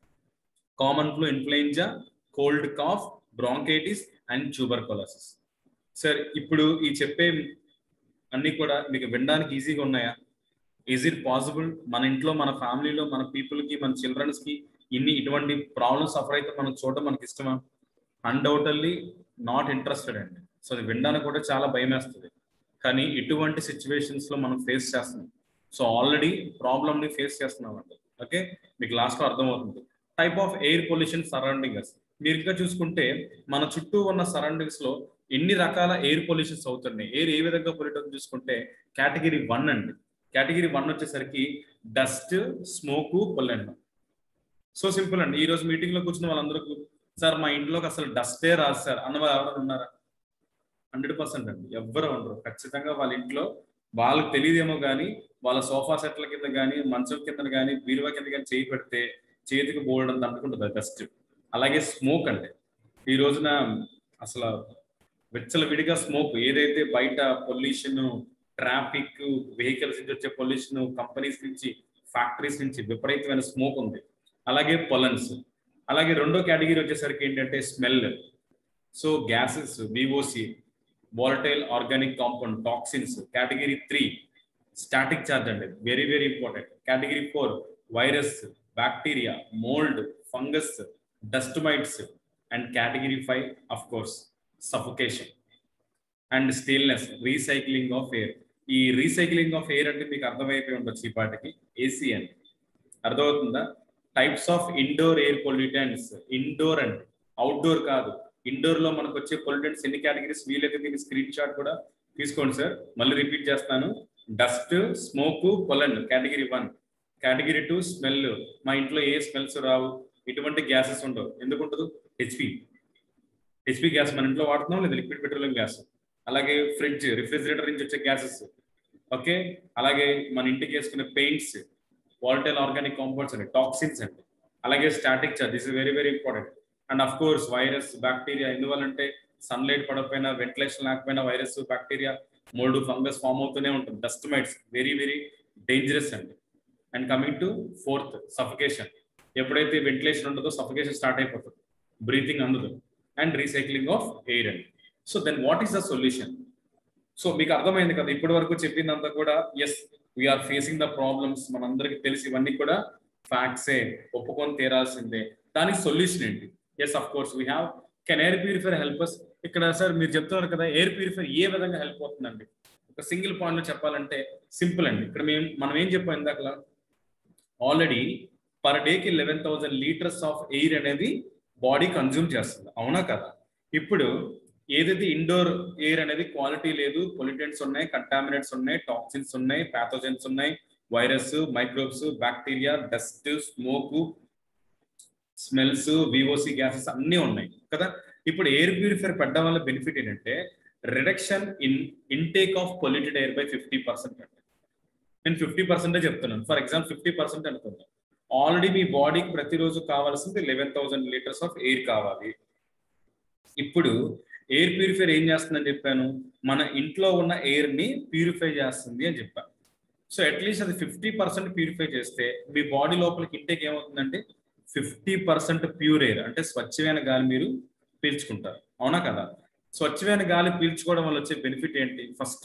common flu influenza cold cough bronchitis and tuberculosis sir ఇప్పుడు ఈ చెప్పే అన్ని కూడా మీకు వినడానికి ఈజీగా ఉన్నాయా ఈజ్ ఇట్ పాసిబుల్ మన ఇంట్లో మన ఫ్యామిలీలో మన పీపుల్ కి మన చిల్డ్రన్స్ కి ఇన్ని ఇటువంటి ప్రాబ్లమ్స్ సఫర్ అయితే మనం చూడడం మనకి ఇష్టమా అన్డౌటెడ్లీ నాట్ ఇంట్రెస్టెడ్ అండి సో అది వినడానికి కూడా చాలా భయం వేస్తుంది కానీ ఇటువంటి సిచ్యువేషన్స్ లో మనం ఫేస్ చేస్తున్నాం సో ఆల్రెడీ ప్రాబ్లమ్ ని ఫేస్ చేస్తున్నాం అండి ఓకే మీకు లాస్ట్ లో అర్థమవుతుంది type of air pollution surrounding మీరు ఇంకా చూసుకుంటే మన చుట్టూ ఉన్న సరౌండింగ్స్ లో ఎన్ని రకాల ఎయిర్ పొల్యూషన్స్ అవుతున్నాయి ఎయిర్ ఏ విధంగా పొల్యూట్ అవుతుంది చూసుకుంటే కేటగిరీ వన్ అండి కేటగిరీ వన్ వచ్చేసరికి dust smoke pollen so simple అండి ఈ రోజు మీటింగ్ లో కూర్చున్న వాళ్ళందరూ సార్ మా ఇంట్లోకి అసలు డస్టే రాదు సార్ అన్న వాళ్ళు ఎవరైనా ఉన్నారా హండ్రెడ్ పర్సెంట్ అండి ఎవ్వరు ఉండరు ఖచ్చితంగా వాళ్ళ ఇంట్లో వాళ్ళకి తెలియదేమో కానీ వాళ్ళ సోఫా సెట్ల కింద కానీ మంచం కింద కానీ బీరువా కింద కానీ చేయి పెడితే చేతికి బోల్డ్ అంత అంటుకుంటుంది డస్ట్ అలాగే స్మోక్ అంటే ఈ రోజున అసలు విచ్చల విడిగా స్మోక్ ఏదైతే బయట పొల్యూషన్ ట్రాఫిక్ వెహికల్స్ నుంచి వచ్చే పొల్యూషన్ కంపెనీస్ నుంచి ఫ్యాక్టరీస్ నుంచి విపరీతమైన స్మోక్ ఉంది అలాగే పొలన్స్ అలాగే రెండో కేటగిరీ వచ్చేసరికి ఏంటంటే smell so gases VOC volatile organic compound toxins category three static charge అండి very very important category four virus bacteria mould fungus dust mites and category five of course suffocation and staleness recycling of air ఈ recycling of air అంటే మీకు అర్థమైపోయి ఉండొచ్చు ఈ పాటికి AC అని అర్థమవుతుందా types of indoor air pollutants indoor and outdoor కాదు ఇండోర్ లో మనకు వచ్చే పొల్యూటెంట్స్ ఎన్ని కేటగిరీస్ వీలైతే దీని స్క్రీన్ షాట్ కూడా తీసుకోండి సార్ మళ్ళీ రిపీట్ చేస్తాను dust smoke pollen category one category two smell మా ఇంట్లో ఏ స్మెల్స్ రావు ఇటువంటి గ్యాసెస్ ఉండవు ఎందుకు ఉండదు హెచ్పి హెచ్పి గ్యాస్ మన ఇంట్లో వాడుతున్నాం లేదా లిక్విడ్ పెట్రోలియం గ్యాస్ అలాగే ఫ్రిడ్జ్ రిఫ్రిజిరేటర్ నుంచి వచ్చే గ్యాసెస్ ఓకే అలాగే మన ఇంటికి వేసుకునే పెయింట్స్ వాల్టైల్ ఆర్గానిక్ కాంపౌండ్స్ అండి టాక్సిన్స్ అండి అలాగే static charge this is very very important and of course virus bacteria ఎందువల్లంటే సన్లైట్ పడకపోయినా వెంటిలేషన్ లేకపోయినా virus bacteria mould fungus form అవుతూనే ఉంటుంది dust mites very very dangerous అండి and coming to fourth suffocation ఎప్పుడైతే వెంటిలేషన్ ఉంటుందో సఫికేషన్ స్టార్ట్ అయిపోతుంది breathing అందదు అండ్ రీసైక్లింగ్ ఆఫ్ ఎయిర్ అండి so then what is the solution so మీకు అర్థమైంది కదా ఇప్పటి వరకు చెప్పిందంతా కూడా as we are facing the problems మనందరికి తెలిసి ఇవన్నీ కూడా ఫ్యాక్ట్సే ఒప్పుకొని తీరాల్సిందే దానికి సొల్యూషన్ ఏంటి yes of course we have can air purifier help us ఇక్కడ సార్ మీరు చెప్తున్నారు కదా ఎయిర్ ప్యూరిఫైర్ ఏ విధంగా హెల్ప్ అవుతుందండి ఒక సింగిల్ పాయింట్ లో చెప్పాలంటే సింపుల్ అండి ఇక్కడ మేము మనం ఏం చెప్పాం ఇందాక ఆల్రెడీ పర్ డేకి eleven thousand litres of air అనేది బాడీ కన్జ్యూమ్ చేస్తుంది అవునా కదా ఇప్పుడు ఏదైతే ఇండోర్ ఎయిర్ అనేది క్వాలిటీ లేదు పొల్యూటెంట్స్ ఉన్నాయి కంటామినెంట్స్ ఉన్నాయి టాక్సిన్స్ ఉన్నాయి ప్యాథోజన్స్ ఉన్నాయి virus microbes bacteria dust smoke smells VOC gases అన్నీ ఉన్నాయి కదా ఇప్పుడు ఎయిర్ ప్యూరిఫైర్ పెట్టడం వల్ల బెనిఫిట్ ఏంటంటే reduction in intake of polluted air by fifty percent అంటే నేను ఫిఫ్టీ పర్సెంటే చెప్తున్నాను ఫర్ ఎగ్జాంపుల్ ఫిఫ్టీ పర్సెంట్ అనుకుందాం ఆల్రెడీ మీ బాడీకి ప్రతిరోజు కావాల్సింది eleven thousand litres of air కావాలి ఇప్పుడు ఎయిర్ ప్యూరిఫైర్ ఏం చేస్తుందని చెప్పాను మన ఇంట్లో ఉన్న ఎయిర్ ని ప్యూరిఫై చేస్తుంది అని చెప్పాను సో అట్లీస్ట్ అది ఫిఫ్టీ పర్సెంట్ ప్యూరిఫై చేస్తే మీ బాడీ లోపలికి ఇంటేక్ ఏమవుతుందంటే ఫిఫ్టీ పర్సెంట్ ప్యూర్ ఎయిర్ అంటే స్వచ్ఛమైన గాలి మీరు పీల్చుకుంటారు అవునా కదా స్వచ్ఛమైన గాలి పీల్చుకోవడం వల్ల వచ్చే బెనిఫిట్ ఏంటి first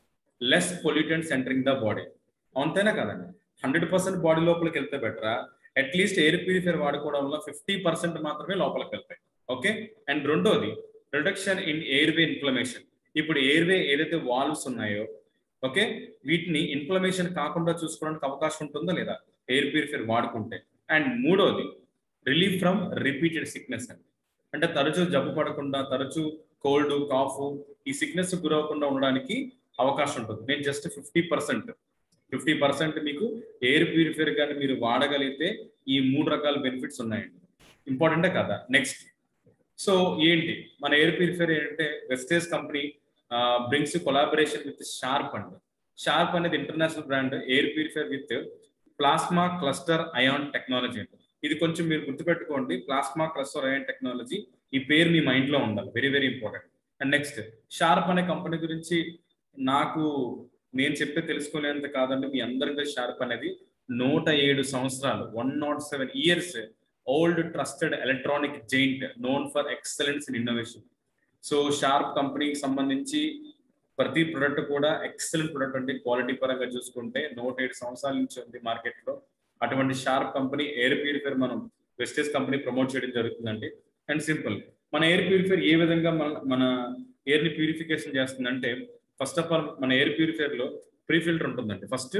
less pollutants entering the body అంతేనా కదండి హండ్రెడ్ పర్సెంట్ బాడీ లోపలికి వెళ్తే బెటరా అట్లీస్ట్ ఎయిర్ ప్యూరిఫైర్ వాడుకోవడం వల్ల ఫిఫ్టీ పర్సెంట్ మాత్రమే లోపలికి వెళ్తాయి ఓకే అండ్ రెండోది రిడక్షన్ ఇన్ ఎయిర్వే ఇన్ఫ్లమేషన్ ఇప్పుడు ఎయిర్వే ఏదైతే వాల్వ్స్ ఉన్నాయో ఓకే వీటిని ఇన్ఫ్లమేషన్ కాకుండా చూసుకోవడానికి అవకాశం ఉంటుందా లేదా ఎయిర్ ప్యూరిఫైర్ వాడుకుంటే అండ్ మూడోది రిలీఫ్ ఫ్రమ్ రిపీటెడ్ సిక్నెస్ అండి అంటే తరచూ జబ్బు పడకుండా తరచూ కోల్డ్ కాఫ్ ఈ సిక్నెస్ గురవకుండా ఉండడానికి అవకాశం ఉంటుంది నేను just fifty percent fifty percent మీకు ఎయిర్ ప్యూరిఫైర్ కానీ మీరు వాడగలిగితే ఈ మూడు రకాల బెనిఫిట్స్ ఉన్నాయండి ఇంపార్టెంటే కదా నెక్స్ట్ సో ఏంటి మన ఎయిర్ ప్యూరిఫైర్ ఏంటంటే Vestige company brings collaboration with Sharp and Sharp అనేది international brand air purifier with plasma cluster ion technology అండి ఇది కొంచెం మీరు గుర్తుపెట్టుకోండి ప్లాస్మా క్లస్టర్ అయాన్ టెక్నాలజీ ఈ పేరు మీ మైండ్ లో ఉండాలి very very important and next Sharp అనే కంపెనీ గురించి నాకు నేను చెప్పే తెలుసుకోలేంత కాదండి మీ అందరికీ షార్ప్ అనేది నూట ఏడు సంవత్సరాలు one not seven years old trusted electronic giant known for excellence in innovation so Sharp కంపెనీకి సంబంధించి ప్రతి ప్రొడక్ట్ కూడా ఎక్సలెంట్ ప్రొడక్ట్ అంటే క్వాలిటీ పరంగా చూసుకుంటే నూట ఏడు సంవత్సరాల నుంచి ఉంది మార్కెట్ లో అటువంటి షార్ప్ కంపెనీ ఎయిర్ ప్యూరిఫైర్ మనం వెస్టేజ్ కంపెనీ ప్రమోట్ చేయడం జరుగుతుందండి అండ్ సింపుల్ మన ఎయిర్ ప్యూరిఫైర్ ఏ విధంగా మన మన ఎయిర్ ని ప్యూరిఫికేషన్ చేస్తుందంటే ఫస్ట్ ఆఫ్ ఆల్ మన ఎయిర్ ప్యూరిఫైర్ లో ప్రీ ఫిల్టర్ ఉంటుందండి ఫస్ట్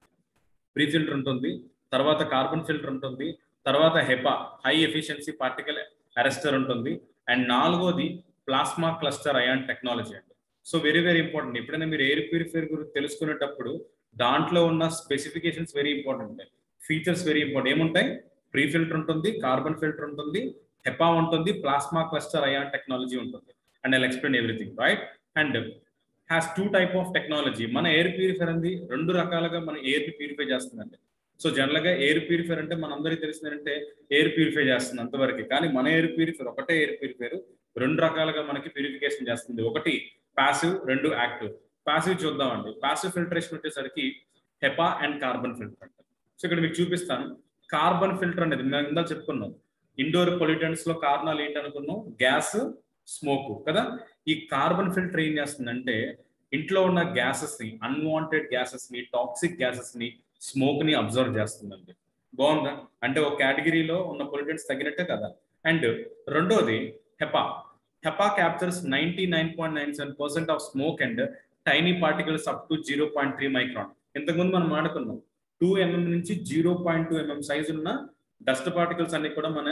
ప్రీ ఫిల్టర్ ఉంటుంది తర్వాత కార్బన్ ఫిల్టర్ ఉంటుంది తర్వాత HEPA high efficiency particle arrester ఉంటుంది అండ్ నాలుగోది ప్లాస్మా క్లస్టర్ అయాన్ టెక్నాలజీ అండి సో వెరీ వెరీ ఇంపార్టెంట్ ఎప్పుడైనా మీరు ఎయిర్ ప్యూరిఫైర్ గురించి తెలుసుకునేటప్పుడు దాంట్లో ఉన్న specifications very important features very important ఏముంటాయి ప్రీ ఫిల్టర్ ఉంటుంది కార్బన్ ఫిల్టర్ ఉంటుంది హెపా ఉంటుంది ప్లాస్మా క్లస్టర్ అయాన్ టెక్నాలజీ ఉంటుంది and I explain everything right and has two type of technology మన ఎయిర్ ప్యూరిఫైర్ అనేది రెండు రకాలుగా మన ఎయిర్ ని ప్యూరిఫై చేస్తుందండి సో జనరల్ గా ఎయిర్ ప్యూరిఫైర్ అంటే మన అందరికీ తెలిసిందంటే ఎయిర్ ప్యూరిఫై చేస్తుంది అంతవరకు కానీ మన ఎయిర్ ప్యూరిఫైర్ ఒకటే ఎయిర్ ప్యూరిఫైర్ రెండు రకాలుగా మనకి ప్యూరిఫికేషన్ చేస్తుంది ఒకటి పాసివ్ రెండు యాక్టివ్ పాసివ్ చూద్దామండి పాసివ్ ఫిల్టరేషన్ వచ్చేసరికి హెపా అండ్ కార్బన్ ఫిల్టర్ అంట సో ఇక్కడ మీకు చూపిస్తాను కార్బన్ ఫిల్టర్ అనేది మేము ఇందా చెప్పుకున్నాం ఇండోర్ పొల్యూటెంట్స్ లో కారణాలు ఏంటి అనుకున్నాం గ్యాస్ స్మోక్ కదా ఈ కార్బన్ ఫిల్టర్ ఏం చేస్తుందంటే ఇంట్లో ఉన్న గ్యాసెస్ ని అన్వాంటెడ్ గ్యాసెస్ ని టాక్సిక్ గ్యాసెస్ ని స్మోక్ ని అబ్జర్వ్ చేస్తుందండి బాగుందా అంటే ఒక కేటగిరీలో ఉన్న పొల్యూటెంట్స్ తగినట్టే కదా అండ్ రెండోది HEPA HEPA captures ninety nine point nine seven percent of smoke and tiny particles up to zero point three micron ఇంతకుముందు మనం మాడుకున్నాం టూ ఎంఎం నుంచి zero point two MM size ఉన్న డస్ట్ పార్టికల్స్ అన్ని కూడా మన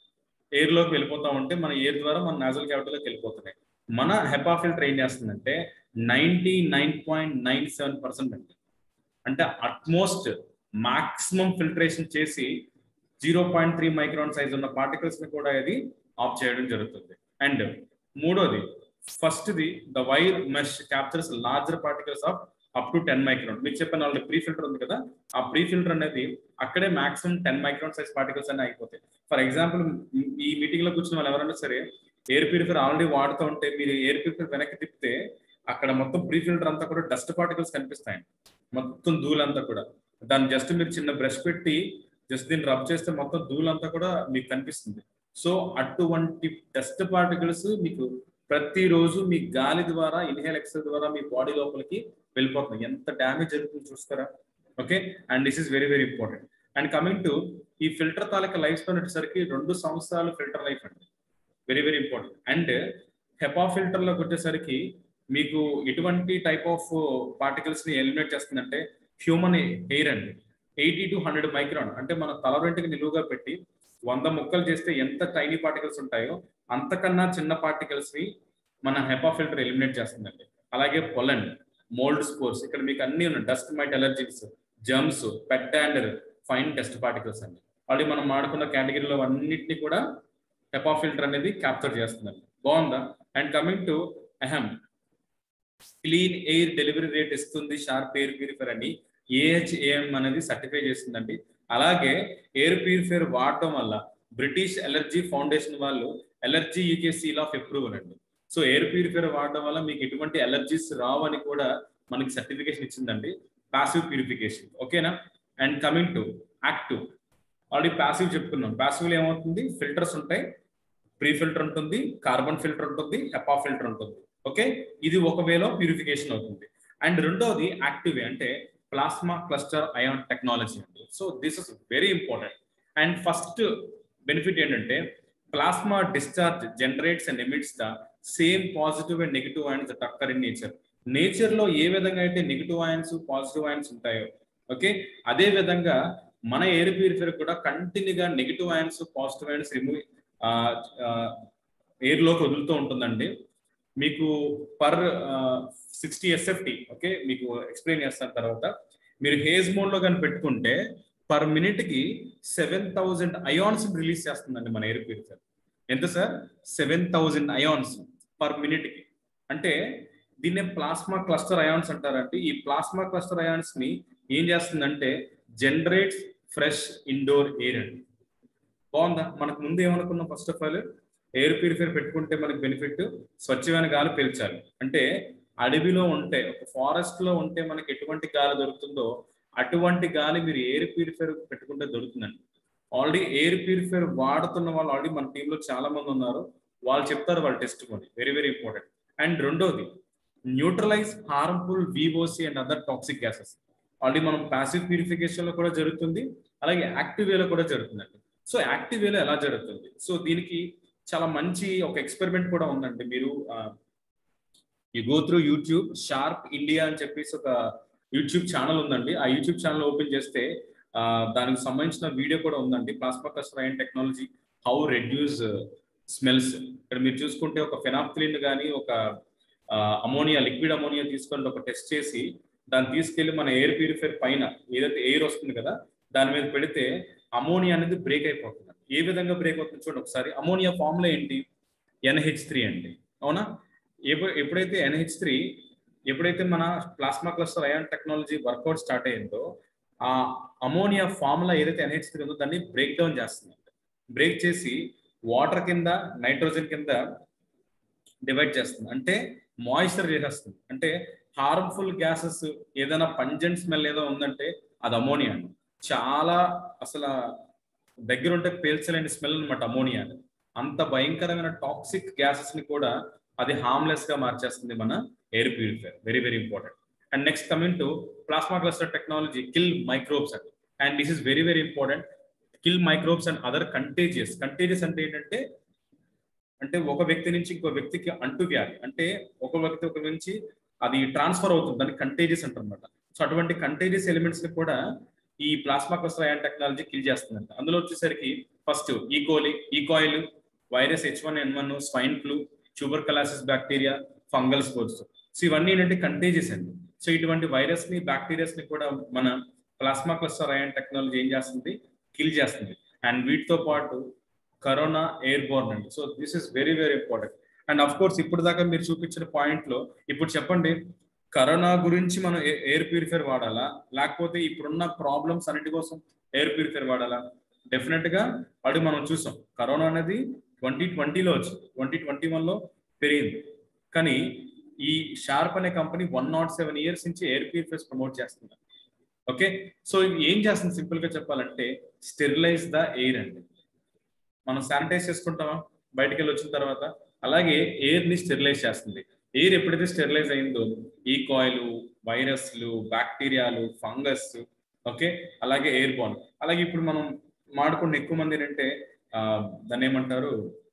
ఎయిర్ లోకి వెళ్ళిపోతా ఉంటే మన ఎయిర్ ద్వారా మన నాజల్ క్యావిటీలోకి వెళ్ళిపోతున్నాయి మన హెపా ఫిల్టర్ ఏం చేస్తుందంటే ninety nine point nine seven percent అండి అంటే అట్మోస్ట్ మాక్సిమం ఫిల్టరేషన్ చేసి zero point three micron size ఉన్న పార్టికల్స్ ని కూడా ఇది ఆఫ్ చేయడం జరుగుతుంది అండ్ మూడోది first the the wire mesh captures larger particles of up to ten micron మీకు చెప్పిన ఆల్రెడీ ప్రీ ఫిల్టర్ ఉంది కదా ఆ ప్రీ ఫిల్టర్ అనేది అక్కడే maximum ten micron size particles అన్నీ అయిపోతాయి ఫర్ ఎగ్జాంపుల్ ఈ మీటింగ్ లో కూర్చున్న వాళ్ళు ఎవరైనా సరే ఎయిర్ ప్యూరిఫైర్ ఆల్రెడీ వాడుతూ ఉంటే మీరు ఎయిర్ ప్యూరిఫైర్ వెనక్కి తిప్పితే అక్కడ మొత్తం ప్రీ ఫిల్టర్ అంతా కూడా డస్ట్ పార్టికల్స్ కనిపిస్తాయి మొత్తం ధూళంతా కూడా దాన్ని జస్ట్ మీరు చిన్న బ్రష్ పెట్టి జస్ట్ దీన్ని రబ్ చేస్తే మొత్తం ధూళంతా కూడా మీకు కనిపిస్తుంది సో అటువంటి డస్ట్ పార్టికల్స్ మీకు ప్రతిరోజు మీ గాలి ద్వారా ఇన్హేల్ ఎక్సెల్ ద్వారా మీ బాడీ లోపలికి వెళ్ళిపోతుంది ఎంత డ్యామేజ్ జరుగుతుంది చూస్తారా okay and this is very very important and coming to ఈ ఫిల్టర్ తాలూకా లైఫ్ స్పాన్ వచ్చేసరికి రెండు సంవత్సరాలు ఫిల్టర్ లైఫ్ అండి very very important and HEPA filter లోకి వచ్చేసరికి మీకు ఎటువంటి టైప్ ఆఫ్ పార్టికల్స్ ని ఎలిమినేట్ చేస్తుందంటే హ్యూమన్ ఎయిర్ అండి ఎయిటీ టు హండ్రెడ్ మైక్రాన్ అంటే మన తల వెంటకి నిలువుగా పెట్టి వంద ముక్కలు చేస్తే ఎంత టైనీ పార్టికల్స్ ఉంటాయో అంతకన్నా చిన్న పార్టికల్స్ ని మన హెపా ఫిల్టర్ ఎలిమినేట్ చేస్తుందండి అలాగే పొలన్ మోల్డ్ స్పోర్స్ ఇక్కడ మీకు అన్ని ఉన్నాయి dust mite allergies germs pet and fine dust particles అండి ఆల్రెడీ మనం మాడుకున్న కేటగిరీలో అన్నింటినీ కూడా హెపా ఫిల్టర్ అనేది క్యాప్చర్ చేస్తుందండి బాగుందా and coming to AHAM clean air delivery rate ఇస్తుంది షార్ప్ ఎయిర్ ప్యూరిఫైర్ అని ఏహెచ్ఏఎం అనేది సర్టిఫై చేస్తుందండి అలాగే ఎయిర్ ప్యూరిఫైర్ వాడటం వల్ల బ్రిటిష్ ఎలర్జీ ఫౌండేషన్ వాళ్ళు allergy UK seal of approval అండి సో ఎయిర్ ప్యూరిఫైర్ వాడడం వల్ల మీకు ఎటువంటి ఎలర్జీస్ రావని కూడా మనకి సర్టిఫికేషన్ ఇచ్చిందండి పాసివ్ ప్యూరిఫికేషన్ ఓకేనా and coming to active already passive చెప్పుకున్నాం పాసివ్లో ఏమవుతుంది ఫిల్టర్స్ ఉంటాయి ప్రీ ఫిల్టర్ ఉంటుంది కార్బన్ ఫిల్టర్ ఉంటుంది హెపా ఫిల్టర్ ఉంటుంది ఓకే ఇది ఒక వేలో ప్యూరిఫికేషన్ అవుతుంది అండ్ రెండోది యాక్టివ్ అంటే ప్లాస్మా క్లస్టర్ అయాన్ టెక్నాలజీ అండి so this is very important and first benefit ఏంటంటే plasma discharge generates and emits the same positive and negative ions that occur in nature nature లో ఏ విధంగా అయితే negative ions positive ions ఉంటాయో okay అదే విధంగా మన ఎయిర్ ప్యూరిఫైర్ కూడా కంటిన్యూగా negative ions positive ions remove air లోకి వదులుతూ ఉంటుందండి మీకు పర్ సిక్స్టీ ఎస్ఎఫ్టీ ఓకే మీకు ఎక్స్ప్లెయిన్ చేస్తాను తర్వాత మీరు హేజ్ మోడ్ లో కానీ పెట్టుకుంటే పర్ మినిట్ కి సెవెన్ థౌజండ్ అయాన్స్ రిలీజ్ చేస్తుందండి మన ఎయిర్ ప్యూరిఫైర్ ఎంత sir seven thousand ions per minute కి అంటే దీన్నే ప్లాస్మా క్లస్టర్ అయాన్స్ అంటారంటే ఈ ప్లాస్మా క్లస్టర్ అయాన్స్ ని ఏం చేస్తుందంటే జనరేట్స్ ఫ్రెష్ ఇండోర్ ఎయిర్ అండి బాగుందా మనకు ముందు ఏమనుకున్నాం first of all air purifier పెట్టుకుంటే మనకి బెనిఫిట్ స్వచ్ఛమైన గాలి పీల్చాలి అంటే అడవిలో ఉంటే ఒక ఫారెస్ట్ లో ఉంటే మనకి ఎటువంటి గాలి దొరుకుతుందో అటువంటి గాలి మీరు ఎయిర్ ప్యూరిఫైర్ పెట్టుకుంటే దొరుకుతుందండి ఆల్రెడీ ఎయిర్ ప్యూరిఫైర్ వాడుతున్న వాళ్ళు ఆల్రెడీ మన టీంలో చాలా మంది ఉన్నారు వాళ్ళు చెప్తారు వాళ్ళు టెస్ట్ కొని వెరీ వెరీ ఇంపార్టెంట్ అండ్ రెండోది neutralise harmful VOC and other toxic gases already మనం ప్యాసివ్ ప్యూరిఫికేషన్ లో కూడా జరుగుతుంది అలాగే యాక్టివ్ వేలో కూడా జరుగుతుందండి సో యాక్టివ్ వేలో ఎలా జరుగుతుంది సో దీనికి చాలా మంచి ఒక ఎక్స్పెరిమెంట్ కూడా ఉందండి మీరు you go through YouTube Sharp India అని చెప్పేసి ఒక యూట్యూబ్ ఛానల్ ఉందండి ఆ యూట్యూబ్ ఛానల్ ఓపెన్ చేస్తే దానికి సంబంధించిన వీడియో కూడా ఉందండి plasma cluster technology how reduce smells ఇక్కడ మీరు చూసుకుంటే ఒక ఫెనాప్థిలిన్ కానీ ఒక అమోనియా లిక్విడ్ అమోనియా తీసుకొని ఒక టెస్ట్ చేసి దాన్ని తీసుకెళ్లి మన ఎయిర్ ప్యూరిఫైర్ పైన ఏదైతే ఎయిర్ వస్తుంది కదా దాని మీద పెడితే అమోనియా అనేది బ్రేక్ అయిపోతుంది ఏ విధంగా బ్రేక్ అవుతుంది చూడండి ఒకసారి అమోనియా ఫార్ములా ఏంటి ఎన్హెచ్ త్రీ అండి అవునా ఎప్పుడైతే ఎన్హెచ్ త్రీ ఎప్పుడైతే మన plasma cluster ion technology work out start అయ్యిందో ఆ అమోనియా ఫార్ములా ఏదైతే ఎన్హెచ్ త్రీ ఉందో దాన్ని బ్రేక్ డౌన్ చేస్తుంది బ్రేక్ చేసి వాటర్ కింద నైట్రోజన్ కింద డివైడ్ చేస్తుంది అంటే మాయిశ్చర్ చేసేస్తుంది అంటే హార్మ్ఫుల్ గ్యాసెస్ ఏదైనా పంజెంట్ స్మెల్ ఏదో ఉందంటే అది అమోనియా అండి చాలా అసలు దగ్గర ఉంటే పేల్చలేని స్మెల్ అనమాట అమోనియా అంత భయంకరమైన టాక్సిక్ గ్యాసెస్ ని కూడా అది హార్మ్లెస్ గా మార్చేస్తుంది మన air purifier very very important and next coming to plasma cluster technology kill microbes అండి and this is very very important kill microbes and other contagious contagious అంటే ఏంటంటే అంటే ఒక వ్యక్తి నుంచి ఇంకో వ్యక్తికి అంటు వ్యాధి అంటే ఒక వ్యక్తి ఒక నుంచి అది ట్రాన్స్ఫర్ అవుతుంది దాన్ని కంటేజియస్ అంటారనమాట సో అటువంటి కంటేజియస్ ఎలిమెంట్స్ ని కూడా ఈ plasma cluster ion technology kill చేస్తుందంట అందులో వచ్చేసరికి first E coli E coli virus H one N one swine flu tuberculosis bacteria fungal sports so ఇవన్నీ ఏంటంటే కంటేజియస్ అండి సో ఇటువంటి వైరస్ ని బ్యాక్టీరియాస్ ని కూడా మన ప్లాస్మా క్లస్టర్ అయాన్ టెక్నాలజీ ఏం చేస్తుంది కిల్ చేస్తుంది అండ్ వీటితో పాటు కరోనా ఎయిర్ బోర్న్ అండి so this is very very important and of course ఇప్పుడు దాకా మీరు చూపించిన పాయింట్ లో ఇప్పుడు చెప్పండి కరోనా గురించి మనం ఎయిర్ ప్యూరిఫైర్ వాడాలా లేకపోతే ఇప్పుడున్న ప్రాబ్లమ్స్ అన్నిటి కోసం ఎయిర్ ప్యూరిఫైర్ వాడాలా డెఫినెట్ గా అది మనం చూసాం కరోనా అనేది ట్వంటీ ట్వంటీలో వచ్చింది ట్వంటీ ట్వంటీ వన్లో పెరిగింది కానీ ఈ షార్ప్ అనే company one not seven years నుంచి ఎయిర్ ప్యూరిఫైర్స్ ప్రమోట్ చేస్తుంది ఓకే సో ఏం చేస్తుంది సింపుల్ గా చెప్పాలంటే స్టెరిలైజ్ ద ఎయిర్ అండి మనం శానిటైజ్ చేసుకుంటామా బయటికి వెళ్ళి వచ్చిన తర్వాత అలాగే ఎయిర్ ని స్టెరిలైజ్ చేస్తుంది ఎయిర్ ఎప్పుడైతే స్టెరిలైజ్ అయిందో ఈ కాయిలు వైరస్లు బ్యాక్టీరియాలు ఫంగస్ ఓకే అలాగే ఎయిర్ బాన్ అలాగే ఇప్పుడు మనం మాడుకున్న ఎక్కువ మంది ఏంటంటే దాన్ని ఏమంటారు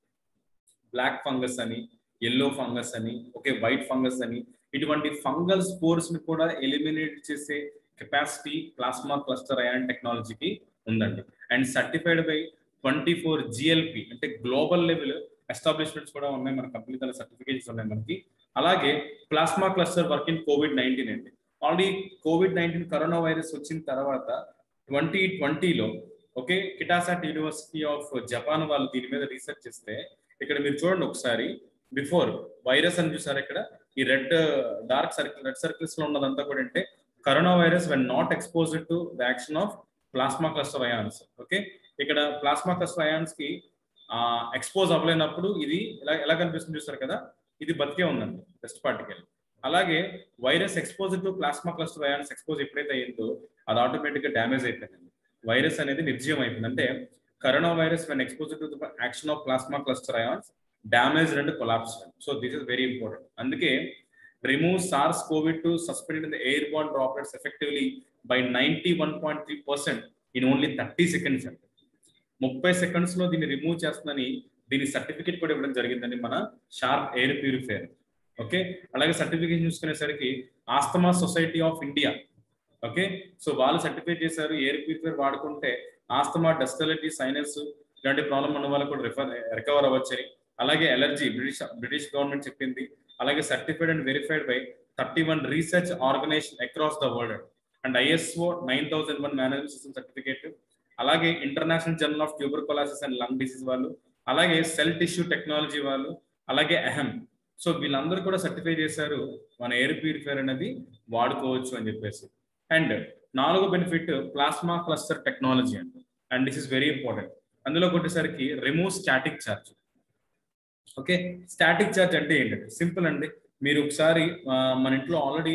బ్లాక్ ఫంగస్ అని ఎల్లో ఫంగస్ అని ఓకే వైట్ ఫంగస్ అని ఇటువంటి ఫంగల్ స్పోర్స్ ని కూడా ఎలిమినేట్ చేసే కెపాసిటీ ప్లాస్మా క్లస్టర్ అయాన్ టెక్నాలజీకి ఉందండి and certified by twenty four GLP అంటే గ్లోబల్ లెవెల్ ఎస్టాబ్లిష్మెంట్స్ కూడా ఉన్నాయి మన కంపెనీ తన సర్టిఫికేషన్స్ ఉన్నాయి మనకి అలాగే plasma cluster work in COVID nineteen అండి already COVID nineteen corona virus వచ్చిన తర్వాత ట్వంటీ ట్వంటీలో okay Kitasato University of Japan వాళ్ళు దీని మీద రీసెర్చ్ చేస్తే ఇక్కడ మీరు చూడండి ఒకసారి బిఫోర్ వైరస్ అని చూసారు ఇక్కడ ఈ red dark circle red circles లో ఉన్నదంతా కూడా అంటే corona virus when not exposed to the action of plasma cluster ions okay ఇక్కడ ప్లాస్మా క్లస్టర్ అయాన్స్ కి ఎక్స్పోజ్ అవ్వలేనప్పుడు ఇది ఎలా ఎలా కనిపిస్తుంది చూస్తారు కదా ఇది బతికే ఉందండి బెస్ట్ పార్టికల్ అలాగే virus expose to plasma cluster ions expose ఎప్పుడైతే అయిందో అది ఆటోమేటిక్ గా డ్యామేజ్ అయిపోయింది వైరస్ అనేది నిర్జీవం అయిపోయింది అంటే corona virus when expose to action of plasma cluster ions damage and collapse so this is very important అందుకే remove SARS COVID two suspend in the airborne droplets effectively by ninety one point three percent in only thirty seconds అండి ముప్పై seconds లో దీన్ని remove చేస్తుందని దీని certificate కూడా ఇవ్వడం జరిగిందని మన షార్ప్ ఎయిర్ ప్యూరిఫైయర్ ఓకే అలాగే సర్టిఫికేషన్ చూసుకునేసరికి asthma society of India okay so వాళ్ళు సర్టిఫైడ్ చేశారు ఎయిర్ ప్యూరిఫైయర్ వాడుకుంటే ఆస్తమా డస్టలిటీ సైనస్ ఇలాంటి ప్రాబ్లం ఉన్న వాళ్ళు కూడా రిఫర్ రికవర్ అవ్వచ్చని అలాగే ఎలర్జీ బ్రిటిష్ బ్రిటిష్ గవర్నమెంట్ చెప్పింది అలాగే certified and verified by thirty one research organisation across the world and ISO nine thousand one management system certificate అలాగే international journal of tuberculosis and lung disease వాళ్ళు అలాగే cell tissue technology వాళ్ళు అలాగే అహం so వీళ్ళందరూ కూడా సర్టిఫై చేశారు మన ఎయిర్ ప్యూరిఫైర్ అనేది వాడుకోవచ్చు అని చెప్పేసి అండ్ నాలుగో బెనిఫిట్ ప్లాస్మా క్లస్టర్ టెక్నాలజీ అండి and this is very important అందులో కొట్టేసరికి remove static charge okay static charge అంటే ఏంటంటే సింపుల్ అండి మీరు ఒకసారి మన ఇంట్లో already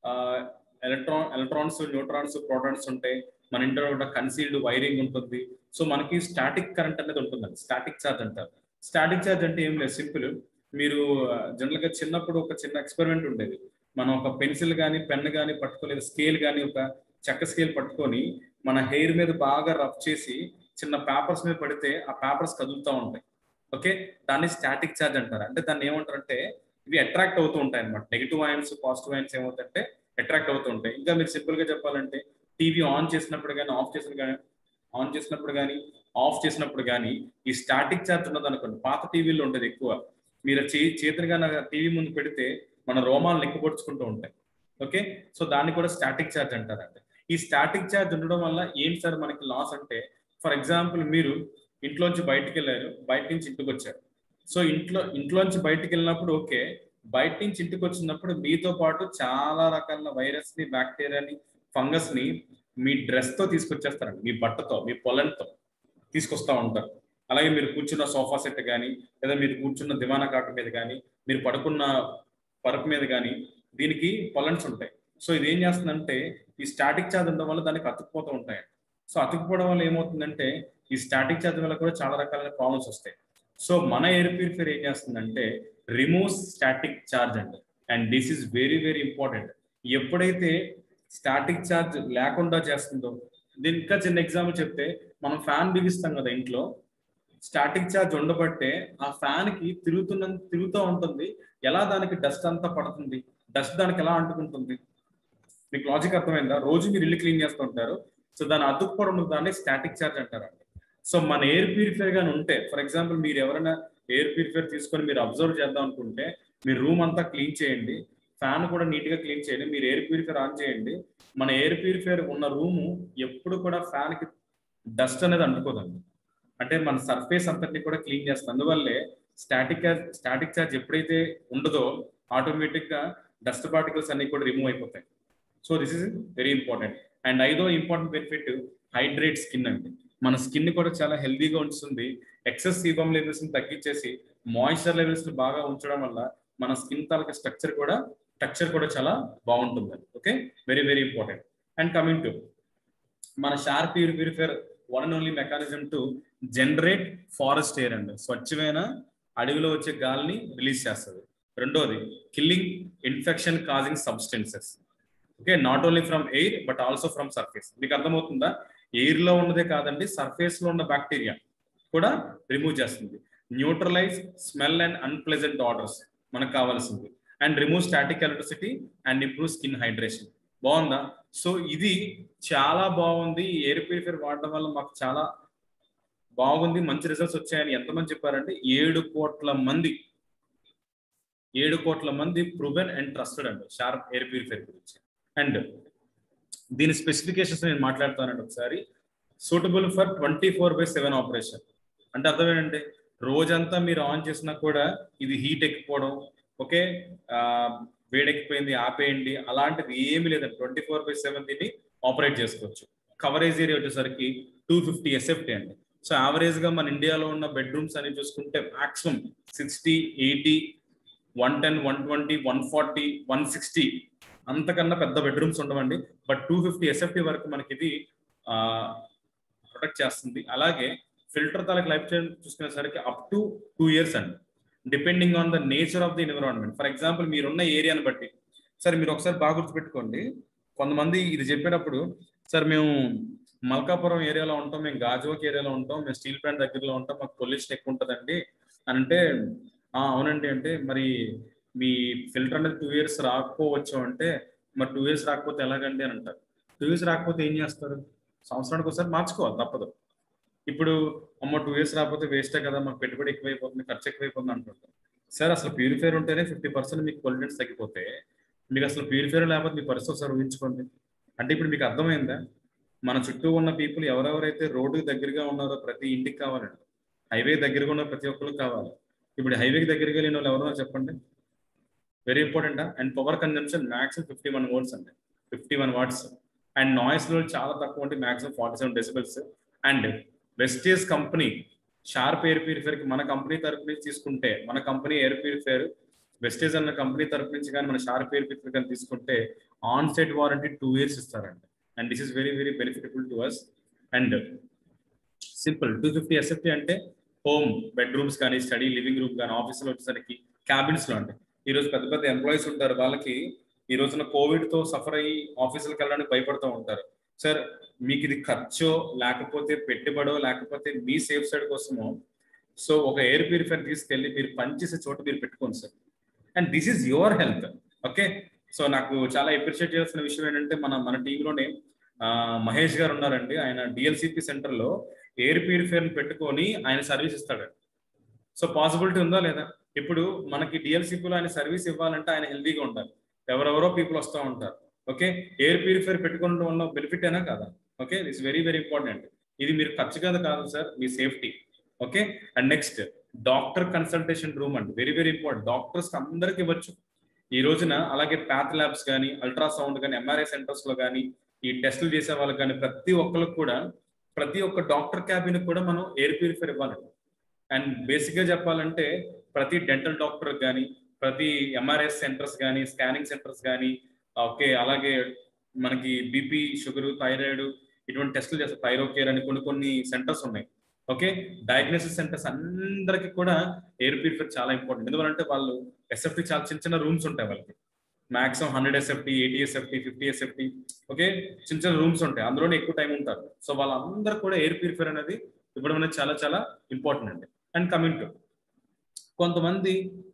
electron electrons neutrons protons ఉంటాయి మన ఇంట్లో కూడా కన్సీల్డ్ వైరింగ్ ఉంటుంది సో మనకి స్టాటిక్ కరెంట్ అనేది ఉంటుందండి స్టాటిక్ ఛార్జ్ అంటారు స్టాటిక్ ఛార్జ్ అంటే ఏం లేదు సింపుల్ మీరు జనరల్ గా చిన్నప్పుడు ఒక చిన్న ఎక్స్పెరిమెంట్ ఉండేది మనం ఒక పెన్సిల్ కానీ పెన్ కానీ పట్టుకోలేదు స్కేల్ కానీ ఒక చెక్క స్కేల్ పట్టుకొని మన హెయిర్ మీద బాగా రఫ్ చేసి చిన్న పేపర్స్ మీద పడితే ఆ పేపర్స్ కదులుతూ ఉంటాయి ఓకే దాన్ని స్టాటిక్ ఛార్జ్ అంటారు అంటే దాన్ని ఏమంటారంటే ఇవి అట్రాక్ట్ అవుతూ ఉంటాయి అనమాట నెగిటివ్ ఆయన్స్ పాజిటివ్ ఆయన్స్ ఏమవుతాయంటే అట్రాక్ట్ అవుతూ ఉంటాయి ఇంకా మీరు సింపుల్ గా చెప్పాలంటే టీవీ ఆన్ చేసినప్పుడు కానీ ఆఫ్ చేసిన కానీ ఆన్ చేసినప్పుడు కానీ ఆఫ్ చేసినప్పుడు కానీ ఈ స్టాటిక్ ఛార్జ్ ఉన్నది అనుకోండి పాత టీవీలో ఉంటుంది ఎక్కువ మీరు చే చేతిని కానీ టీవీ ముందు పెడితే మన రోమాలు నెక్కుపొడుచుకుంటూ ఉంటాయి ఓకే సో దాన్ని కూడా స్టాటిక్ ఛార్జ్ అంటారంటే ఈ స్టాటిక్ ఛార్జ్ ఉండడం వల్ల ఏం సార్ మనకి లాస్ అంటే ఫర్ ఎగ్జాంపుల్ మీరు ఇంట్లోంచి బయటికి వెళ్ళారు బయట నుంచి ఇంటికి వచ్చారు సో ఇంట్లో ఇంట్లోంచి బయటికి వెళ్ళినప్పుడు ఓకే బయట నుంచి ఇంటికి వచ్చినప్పుడు మీతో పాటు చాలా రకాల వైరస్ ని బ్యాక్టీరియాని ఫంగస్ ని మీ డ్రెస్ తో తీసుకొచ్చేస్తారండి మీ బట్టతో మీ పొలంతో తీసుకొస్తా ఉంటారు అలాగే మీరు కూర్చున్న సోఫా సెట్ కానీ లేదా మీరు కూర్చున్న దివానా కాటు మీద కానీ మీరు పడుకున్న పరుపు మీద కానీ దీనికి పొలన్స్ ఉంటాయి సో ఇది ఏం చేస్తుందంటే ఈ స్టాటిక్ ఛార్జ్ ఉండడం వల్ల దానికి అతుక్కుపోతూ ఉంటాయి సో అతుక్కుపోవడం వల్ల ఏమవుతుందంటే ఈ స్టాటిక్ ఛార్జ్ వల్ల కూడా చాలా రకాలైన ప్రాబ్లమ్స్ వస్తాయి సో మన ఎయిర్ ప్యూరిఫైర్ ఏం చేస్తుందంటే రిమూవ్ స్టాటిక్ ఛార్జ్ అండి and this is very very important ఎప్పుడైతే స్టాటిక్ ఛార్జ్ లేకుండా చేస్తుందో దీని ఇంకా చిన్న ఎగ్జాంపుల్ చెప్తే మనం ఫ్యాన్ బిగిస్తాం కదా ఇంట్లో స్టాటిక్ ఛార్జ్ ఉండబట్టే ఆ ఫ్యాన్ కి తిరుగుతున్న తిరుగుతూ ఉంటుంది ఎలా దానికి డస్ట్ అంతా పడుతుంది డస్ట్ దానికి ఎలా అంటుకుంటుంది మీకు లాజిక్ అర్థమైందా రోజు మీరు ఇల్లు క్లీన్ చేస్తూ ఉంటారు సో దాన్ని అతుక్కోవడం దాన్ని స్టాటిక్ ఛార్జ్ అంటారండి సో మన ఎయిర్ ప్యూరిఫైర్ గాని ఉంటే ఫర్ ఎగ్జాంపుల్ మీరు ఎవరైనా ఎయిర్ ప్యూరిఫైర్ తీసుకొని మీరు అబ్జర్వ్ చేద్దాం అనుకుంటే మీరు రూమ్ అంతా క్లీన్ చేయండి ఫ్యాన్ కూడా నీట్ గా క్లీన్ చేయండి మీరు ఎయిర్ ప్యూరిఫైర్ ఆన్ చేయండి మన ఎయిర్ ప్యూరిఫైర్ ఉన్న రూము ఎప్పుడు కూడా ఫ్యాన్ కి డస్ట్ అనేది అంటుకోదండి అంటే మన సర్ఫేస్ అంతటిని కూడా క్లీన్ చేస్తుంది అందువల్లే స్టాటిక్ స్టాటిక్ చార్జ్ ఎప్పుడైతే ఉండదో ఆటోమేటిక్ గా డస్ట్ పార్టికల్స్ అన్ని కూడా రిమూవ్ అయిపోతాయి so this is very important and ఐదో ఇంపార్టెంట్ బెనిఫిట్ హైడ్రేట్ స్కిన్ అండి మన స్కిన్ కూడా చాలా హెల్దీగా ఉంచుతుంది ఎక్సెస్ సీబమ్ లెవెల్స్ ని తగ్గించేసి మాయిశ్చర్ లెవెల్స్ ని బాగా ఉంచడం వల్ల మన స్కిన్ తాలూకా స్ట్రక్చర్ కూడా స్ట్రక్చర్ కూడా చాలా బాగుంటుంది okay very very important and coming to మన Sharp purifier one and only mechanism to generate forest air అండి స్వచ్ఛమైన అడవిలో వచ్చే గాలిని రిలీజ్ చేస్తుంది రెండోది killing infection causing substances okay not only from air but also from surface మీకు అర్థమవుతుందా ఎయిర్ లో ఉన్నదే కాదండి సర్ఫేస్ లో ఉన్న బ్యాక్టీరియా కూడా రిమూవ్ చేస్తుంది neutralise smell and unpleasant odours మనకు కావాల్సింది and remove static electricity and improve skin hydration బాగుందా సో ఇది చాలా బాగుంది ఎయిర్ ప్యూరిఫైర్ వాడడం వల్ల మాకు చాలా బాగుంది మంచి రిజల్ట్స్ వచ్చాయని ఎంతమంది చెప్పారంటే ఏడు కోట్ల మంది ఏడు కోట్ల మంది ప్రూవెన్ అండ్ ట్రస్టెడ్ అండి షార్ప్ ఎయిర్ ప్యూరిఫైర్ గురించి అండ్ దీని స్పెసిఫికేషన్స్ నేను మాట్లాడుతానండి ఒకసారి suitable for twenty four by seven operation అంటే అర్థం ఏంటంటే రోజంతా మీరు ఆన్ చేసినా కూడా ఇది హీట్ ఎక్కిపోవడం ఓకే వేడెక్కిపోయింది ఆపేయండి అలాంటిది ఏమి లేదండి ట్వంటీ ఫోర్ బై సెవెన్ దీన్ని ఆపరేట్ చేసుకోవచ్చు కవరేజ్ ఏరియా వచ్చేసరికి టూ ఫిఫ్టీ ఎస్ఎఫ్టీ అండి సో యావరేజ్ గా మన ఇండియాలో ఉన్న బెడ్రూమ్స్ అని చూసుకుంటే maximum sixty eighty one ten one twenty one forty one sixty అంతకన్నా పెద్ద బెడ్రూమ్స్ ఉండవండి బట్ టూ ఫిఫ్టీ ఎస్ఎఫ్టీ వరకు మనకి ఇది ప్రొటెక్ట్ చేస్తుంది అలాగే ఫిల్టర్ తాలూకు లైఫ్ టైం చూసుకునేసరికి అప్ టు టూ ఇయర్స్ అండి depending on the nature of the environment for example మీరున్న ఏరియాని బట్టి సార్ మీరు ఒకసారి బాగా గుర్తుపెట్టుకోండి కొంతమంది ఇది చెప్పేటప్పుడు సార్ మేము మల్కాపురం ఏరియాలో ఉంటాం మేము గాజువాక్ ఏరియాలో ఉంటాం మేము స్టీల్ ప్లాంట్ దగ్గరలో ఉంటాం మాకు పొల్యూషన్ ఎక్కువ ఉంటుందండి అని అంటే అవునండి అంటే మరి మీ ఫిల్టర్ అనేది టూ ఇయర్స్ రాకపోవచ్చు అంటే మరి టూ ఇయర్స్ రాకపోతే ఎలాగండి అని అంటారు టూ ఇయర్స్ రాకపోతే ఏం చేస్తారు సంవత్సరానికి ఒకసారి మార్చుకోవాలి తప్పదు ఇప్పుడు అమ్మ టూ ఇయర్స్ రాకపోతే వేస్టే కదా మాకు పెట్టుబడి ఎక్కువైపోతుంది ఖర్చు ఎక్కువైపోతుంది అంటుంటారు సార్ అసలు ప్యూరిఫైర్ ఉంటేనే ఫిఫ్టీ పర్సెంట్ మీకు పొల్యూటెంట్స్ తగ్గిపోతే మీకు అసలు ప్యూరిఫైర్ లేకపోతే మీ పరిస్థితి ఒకసారి ఊహించుకోండి అంటే ఇప్పుడు మీకు అర్థమైందా మన చుట్టూ ఉన్న పీపుల్ ఎవరెవరైతే రోడ్డుకి దగ్గరగా ఉన్నారో ప్రతి ఇంటికి కావాలండి హైవే దగ్గరగా ఉన్న ప్రతి ఒక్కరికి కావాలి ఇప్పుడు హైవేకి దగ్గరికి వెళ్ళిన వాళ్ళు ఎవరో చెప్పండి very important and power consumption maximum fifty one watts అండి fifty one watts and noise లో చాలా తక్కువ ఉంటే maximum forty seven decibels and wastage company Sharp air purifier కి మన కంపెనీ తరపు నుంచి తీసుకుంటే మన కంపెనీ ఎయిర్ ప్యూరిఫైర్ వెస్టేజ్ అన్న కంపెనీ తరపు నుంచి కానీ మన షార్ప్ ఎయిర్ ప్యూరిఫైర్ కానీ తీసుకుంటే on site warranty two years ఇస్తారండి and this is very very benefitable to us and simple two fifty SFT అంటే హోమ్ బెడ్రూమ్స్ కానీ స్టడీ లివింగ్ రూమ్ కానీ ఆఫీస్లో వచ్చేసరికి క్యాబిన్స్ లో అంటే ఈ రోజు పెద్ద పెద్ద ఎంప్లాయీస్ ఉంటారు వాళ్ళకి ఈ రోజున కోవిడ్ తో సఫర్ అయ్యి ఆఫీసులకు వెళ్ళడానికి భయపడుతూ ఉంటారు సార్ మీకు ఇది ఖర్చో లేకపోతే పెట్టుబడో లేకపోతే మీ సేఫ్ సైడ్ కోసమో సో ఒక ఎయిర్ ప్యూరిఫైర్ తీసుకెళ్ళి మీరు పనిచేసే చోట మీరు పెట్టుకోండి sir and this is your health okay so నాకు చాలా అప్రిషియేట్ చేయాల్సిన విషయం ఏంటంటే మన మన టీంలోనే మహేష్ గారు ఉన్నారండి ఆయన డిఎల్సిపి సెంటర్ లో ఎయిర్ ప్యూరిఫైర్ పెట్టుకొని ఆయన సర్వీస్ ఇస్తాడండి సో పాసిబిలిటీ ఉందా లేదా ఇప్పుడు మనకి డిఎల్సిపిలో ఆయన సర్వీస్ ఇవ్వాలంటే ఆయన హెల్దీగా ఉండాలి ఎవరెవరో పీపుల్ వస్తూ ఉంటారు ఓకే ఎయిర్ ప్యూరిఫైర్ పెట్టుకోవడం వల్ల బెనిఫిట్ అయినా కదా okay it's very very important ఇది మీరు ఖర్చు కదా కాదు సార్ మీ safety okay and next doctor consultation room అండి వెరీ వెరీ ఇంపార్టెంట్ డాక్టర్స్ అందరికి ఇవ్వచ్చు ఈ రోజున అలాగే ప్యాథ్ ల్యాబ్స్ కానీ అల్ట్రాసౌండ్ కానీ ఎంఆర్ఐ సెంటర్స్ లో కానీ ఈ టెస్టులు చేసే వాళ్ళకి కానీ ప్రతి ఒక్కరికి కూడా ప్రతి ఒక్క డాక్టర్ క్యాబిన్ కూడా మనం ఎయిర్ ప్యూరిఫైర్ ఇవ్వాలండి అండ్ బేసిక్ గా చెప్పాలంటే ప్రతి డెంటల్ డాక్టర్ కానీ ప్రతి ఎంఆర్ఎస్ సెంటర్స్ కానీ స్కానింగ్ సెంటర్స్ కానీ ఓకే అలాగే మనకి బీపీ షుగర్ థైరాయిడ్ ఇటువంటి టెస్టులు చేస్తారు థైరో కేర్ అని కొన్ని కొన్ని సెంటర్స్ ఉన్నాయి ఓకే డయాగ్నోసిస్ సెంటర్స్ అందరికి కూడా ఎయిర్ ప్యూరిఫైర్ చాలా ఇంపార్టెంట్ ఎందుకంటే వాళ్ళు ఎస్ఎఫ్టీ చాలా చిన్న చిన్న రూమ్స్ ఉంటాయి వాళ్ళకి maximum hundred SFT eighty SFT fifty SFT okay చిన్న చిన్న రూమ్స్ ఉంటాయి అందులోనే ఎక్కువ టైం ఉంటారు సో వాళ్ళందరూ కూడా ఎయిర్ ప్యూరిఫైర్ అనేది ఇవ్వడం అనేది చాలా చాలా ఇంపార్టెంట్ అండి అండ్ కమింగ్ టు కొంతమంది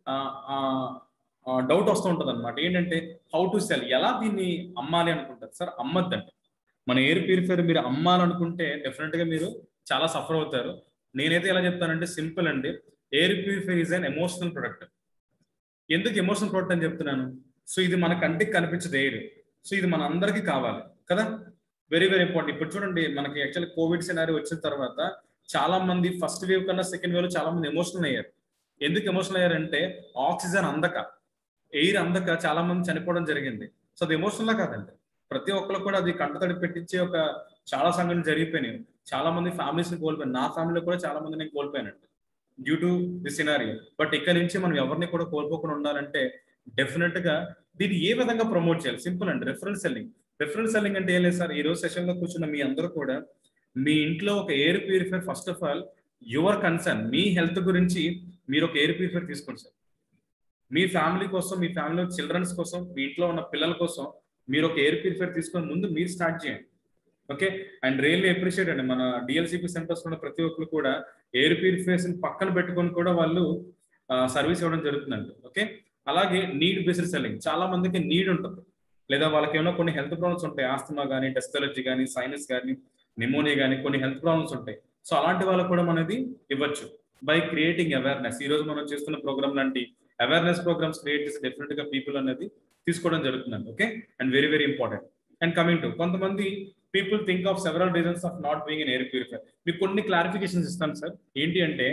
డౌట్ వస్తూ ఉంటుంది అనమాట ఏంటంటే హౌ టు సెల్ ఎలా దీన్ని అమ్మాలి అనుకుంటారు సార్ అమ్మద్దండి మన ఎయిర్ ప్యూరిఫైర్ మీరు అమ్మాలనుకుంటే డెఫినెట్ గా మీరు చాలా సఫర్ అవుతారు నేనైతే ఎలా చెప్తానంటే సింపుల్ అండి air purifier is an emotional product ఎందుకు ఎమోషనల్ ప్రొడక్ట్ అని చెప్తున్నాను సో ఇది మన కంటికి కనిపించదు ఎయిర్ సో ఇది మన అందరికీ కావాలి కదా వెరీ వెరీ ఇంపార్టెంట్ ఇప్పుడు చూడండి మనకి యాక్చువల్లీ కోవిడ్ సినారీ వచ్చిన తర్వాత చాలా మంది ఫస్ట్ వేవ్ కన్నా సెకండ్ వేవ్ లో చాలా మంది ఎమోషనల్ అయ్యారు ఎందుకు ఎమోషనల్ అయ్యారంటే ఆక్సిజన్ అందక ఎయిర్ అందక చాలా మంది చనిపోవడం జరిగింది సో అది ఎమోషనల్ లా కాదండి ప్రతి ఒక్కరు కూడా అది కంటతడి పెట్టించే ఒక చాలా సంఘటనలు జరిగిపోయినాయి చాలా మంది ఫ్యామిలీస్ ని కోల్పోయాను నా ఫ్యామిలీలో కూడా చాలా మంది నేను కోల్పోయానండి due to the scenario but ఇక్కడ నుంచి మనం ఎవరిని కూడా కోల్పోకుండా ఉండాలంటే డెఫినెట్ గా దీన్ని ఏ విధంగా ప్రమోట్ చేయాలి సింపుల్ అండి రెఫరెన్స్ సెల్లింగ్ రెఫరెన్స్ సెల్లింగ్ అంటే ఏం లేదు సార్ ఈ రోజు సెషన్ లో కూర్చున్న మీ అందరూ కూడా మీ ఇంట్లో ఒక air purifier first of all your concern మీ హెల్త్ గురించి మీరు ఒక ఎయిర్ ప్యూరిఫైర్ తీసుకోండి సార్ మీ ఫ్యామిలీ కోసం మీ ఫ్యామిలీ చిల్డ్రన్స్ కోసం మీ ఇంట్లో ఉన్న పిల్లల కోసం మీరు ఒక ఎయిర్ ప్యూరిఫైర్ తీసుకొని ముందు మీరు స్టార్ట్ చేయండి ఓకే అండ్ రియల్లీ అప్రిషియేట్ అండి మన డిఎల్సిపి సెంటర్స్ ఉన్న ప్రతి ఒక్కరు కూడా ఎయిర్ ప్యూరిఫైర్స్ పక్కన పెట్టుకొని కూడా వాళ్ళు సర్వీస్ ఇవ్వడం జరుగుతుందండి ఓకే అలాగే నీడ్ బేస్డ్ సెల్లింగ్ చాలా మందికి నీడ్ ఉంటుంది లేదా వాళ్ళకి ఏమైనా కొన్ని హెల్త్ ప్రాబ్లమ్స్ ఉంటాయి ఆస్తమా కానీ డస్ట్ అలర్జీ కానీ సైనస్ కానీ నిమోనియా కానీ కొన్ని హెల్త్ ప్రాబ్లమ్స్ ఉంటాయి సో అలాంటి వాళ్ళకు కూడా మనది ఇవ్వచ్చు బై క్రియేటింగ్ అవేర్నెస్ ఈ రోజు మనం చేస్తున్న ప్రోగ్రామ్ లాంటి అవేర్నెస్ ప్రోగ్రామ్స్ క్రియేట్ చేసి డెఫినెట్ గా పీపుల్ అనేది తీసుకోవడం జరుగుతుందండి okay and very very important and coming to కొంతమంది people think of several reasons of not being an air purifier మీకు కొన్ని క్లారిఫికేషన్స్ ఇస్తాను సార్ ఏంటి అంటే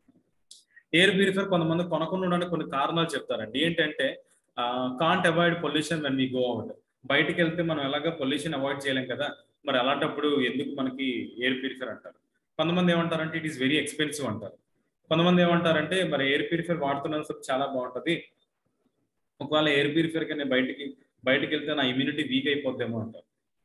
ఎయిర్ ప్యూరిఫైర్ కొంతమంది కొనకుండా ఉండడానికి కొన్ని కారణాలు చెప్తారండి ఏంటంటే can't avoid pollution when we go out బయటికి వెళ్తే మనం ఎలాగ పొల్యూషన్ అవాయిడ్ చేయలేం కదా మరి అలాంటప్పుడు ఎందుకు మనకి ఎయిర్ ప్యూరిఫైర్ అంటారు కొంతమంది ఏమంటారంటే ఇట్ ఈస్ వెరీ ఎక్స్పెన్సివ్ అంటారు కొంతమంది ఏమంటారంటే మరి ఎయిర్ ప్యూరిఫైర్ వాడుతున్నందుకు చాలా బాగుంటుంది ఒకవేళ ఎయిర్ ప్యూరిఫైర్ నేను బయటికి బయటికి వెళ్తే నా ఇమ్యూనిటీ వీక్ అయిపోద్దేమో అంటారు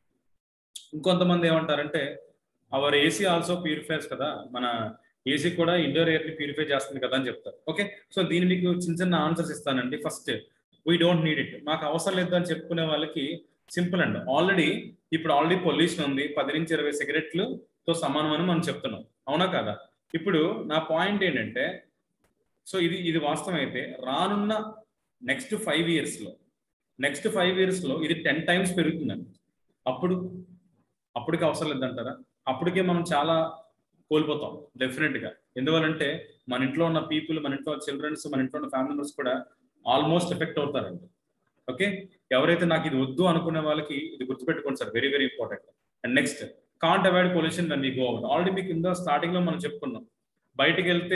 ఇంకొంతమంది ఏమంటారంటే అవర్ ఏసీ ఆల్సో ప్యూరిఫైర్స్ కదా మన ఏసీ కూడా ఇండోర్ ఎయిర్ ని ప్యూరిఫై చేస్తుంది కదా అని చెప్తారు ఓకే సో దీని మీకు చిన్న చిన్న ఆన్సర్స్ ఇస్తానండి first we don't need it మాకు అవసరం లేదు అని చెప్పుకునే వాళ్ళకి సింపుల్ అండి ఆల్రెడీ ఇప్పుడు ఆల్రెడీ పొల్యూషన్ ఉంది పది నుంచి ఇరవై సిగరెట్లు తో సమానం అని మనం చెప్తున్నాం అవునా కదా ఇప్పుడు నా పాయింట్ ఏంటంటే సో ఇది ఇది వాస్తవం అయితే రానున్న నెక్స్ట్ ఫైవ్ ఇయర్స్ లో నెక్స్ట్ ఫైవ్ ఇయర్స్ లో ఇది టెన్ టైమ్స్ పెరుగుతుందండి అప్పుడు అప్పటికి అవసరం లేదంటారా అప్పటికే మనం చాలా కోల్పోతాం డెఫినెట్ గా ఎందువల్లంటే మన ఇంట్లో ఉన్న పీపుల్ మన ఇంట్లో చిల్డ్రన్స్ మన ఇంట్లో ఉన్న ఫ్యామిలీ మెంబర్స్ కూడా ఆల్మోస్ట్ ఎఫెక్ట్ అవుతారండి ఓకే ఎవరైతే నాకు ఇది వద్దు అనుకునే వాళ్ళకి ఇది గుర్తుపెట్టుకోండి sir very very important and next can't avoid pollution when మీ గో అవుట్ ఆల్రెడీ మీకు ఇందో స్టార్టింగ్ లో మనం చెప్పుకున్నాం బయటికి వెళ్తే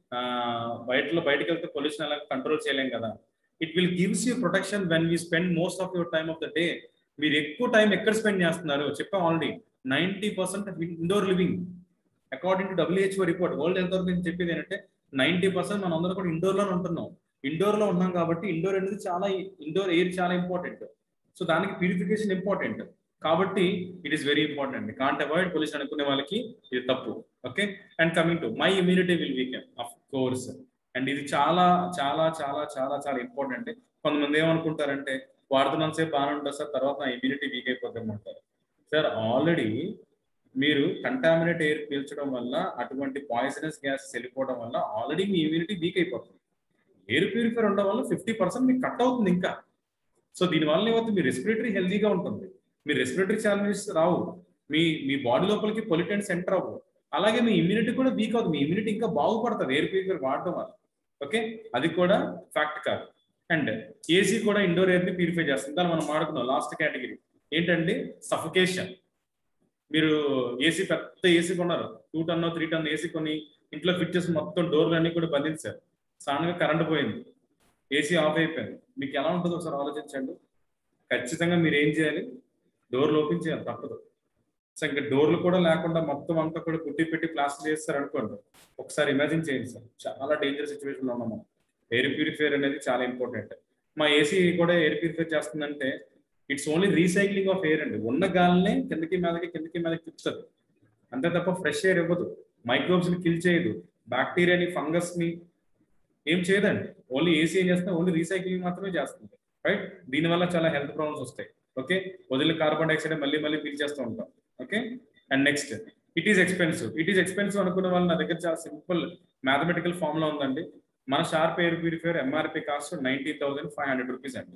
బయటలో బయటకు వెళ్తే పొల్యూషన్ అలా కంట్రోల్ చేయలేం కదా it will gives you protection when we spend most of your time of the day మీరు ఎక్కువ టైం ఎక్కడ స్పెండ్ చేస్తున్నారు చెప్పాం already ninety percent indoor living according to WHO report world health organization చెప్పేది ఏంటంటే నైన్టీ పర్సెంట్ మనం అందరం కూడా ఇండోర్ లోనే ఉంటున్నాం ఇండోర్ లో ఉన్నాం కాబట్టి ఇండోర్ అనేది చాలా ఇండోర్ ఎయిర్ చాలా ఇంపార్టెంట్ సో దానికి ప్యూరిఫికేషన్ ఇంపార్టెంట్ కాబట్టి it is very important can't avoid pollution అనుకునే వాళ్ళకి ఇది తప్పు okay and coming to my immunity will weaken of course and ఇది చాలా చాలా చాలా చాలా చాలా ఇంపార్టెంట్ కొంతమంది ఏమనుకుంటారంటే వాడుతున్నంత సేపు బాగానే ఉంటుంది సార్ తర్వాత నా ఇమ్యూనిటీ వీక్ అయిపోతామంటారు సార్ ఆల్రెడీ మీరు కంటామినేట్ ఎయిర్ పీల్చడం వల్ల అటువంటి పాయిజనస్ గ్యాసెస్ వెళ్ళిపోవడం వల్ల ఆల్రెడీ మీ ఇమ్యూనిటీ వీక్ అయిపోతుంది ఎయిర్ ప్యూరిఫైర్ ఉండడం వల్ల ఫిఫ్టీ పర్సెంట్ మీకు కట్ అవుతుంది ఇంకా సో దీనివల్ల ఏమవుతుంది మీ రెస్పిరేటరీ హెల్దీగా ఉంటుంది మీ రెస్పిరేటరీ ఛాలెంజెస్ రావు మీ మీ బాడీ లోపలికి పొలిటెంట్స్ ఎంటర్ అవ్వవు అలాగే మీ ఇమ్యూనిటీ కూడా వీక్ అవుతుంది మీ ఇమ్యూనిటీ ఇంకా బాగుపడుతుంది ఎయిర్ ప్యూరిఫైర్ వాడటం వల్ల ఓకే అది కూడా ఫ్యాక్ట్ కాదు అండ్ ఏసీ కూడా ఇండోర్ ఎయిర్ ని ప్యూరిఫై చేస్తుంది దాన్ని మనం మాడుకున్నాం లాస్ట్ కేటగిరీ ఏంటంటే సఫికేషన్ మీరు ఏసీ పెద్ద ఏసీ కొన్నారు two ton three ton AC కొని ఇంట్లో ఫిట్ చేసి మొత్తం డోర్లు అన్ని కూడా బంధించారు సడన్గా కరెంట్ పోయింది ఏసీ ఆఫ్ అయిపోయింది మీకు ఎలా ఉంటుందో ఒకసారి ఆలోచించండి ఖచ్చితంగా మీరు ఏం చేయాలి డోర్లు ఓపెన్ చేయాలి తప్పదు సో ఇంకా డోర్లు కూడా లేకుండా మొత్తం అంతా కూడా కుట్టి పెట్టి ప్లాస్టర్ చేస్తారు అనుకోండి ఒకసారి ఇమాజిన్ చేయండి సార్ చాలా డేంజర్ సిచ్యువేషన్ లో ఉన్నాము ఎయిర్ ప్యూరిఫైర్ అనేది చాలా ఇంపార్టెంట్ మా ఏసీ కూడా ఎయిర్ ప్యూరిఫై చేస్తుందంటే it's only recycling of air అండి ఉన్న గాలినే కిందకి మీదకి కిందకి మీదకి తిప్పుతుంది అంతే తప్ప ఫ్రెష్ ఎయిర్ ఇవ్వదు మైక్రోబ్స్ ని కిల్ చేయదు బ్యాక్టీరియాని ఫంగస్ ని ఏం చేయదండి ఓన్లీ ఏసీ ఏం చేస్తుంది ఓన్లీ రీసైక్లింగ్ మాత్రమే చేస్తుంది రైట్ దీనివల్ల చాలా హెల్త్ ప్రాబ్లమ్స్ వస్తాయి ఓకే వదిలిన కార్బన్ డైఆక్సైడ్ మళ్ళీ మళ్ళీ పీల్చేస్తూ ఉంటాం okay and next it is expensive it is expensive అనుకున్న వాళ్ళు నా దగ్గర చాలా సింపుల్ మ్యాథమెటికల్ ఫార్ములా ఉందండి మన Sharp air purifier MRP cost ninety thousand five hundred rupees అండి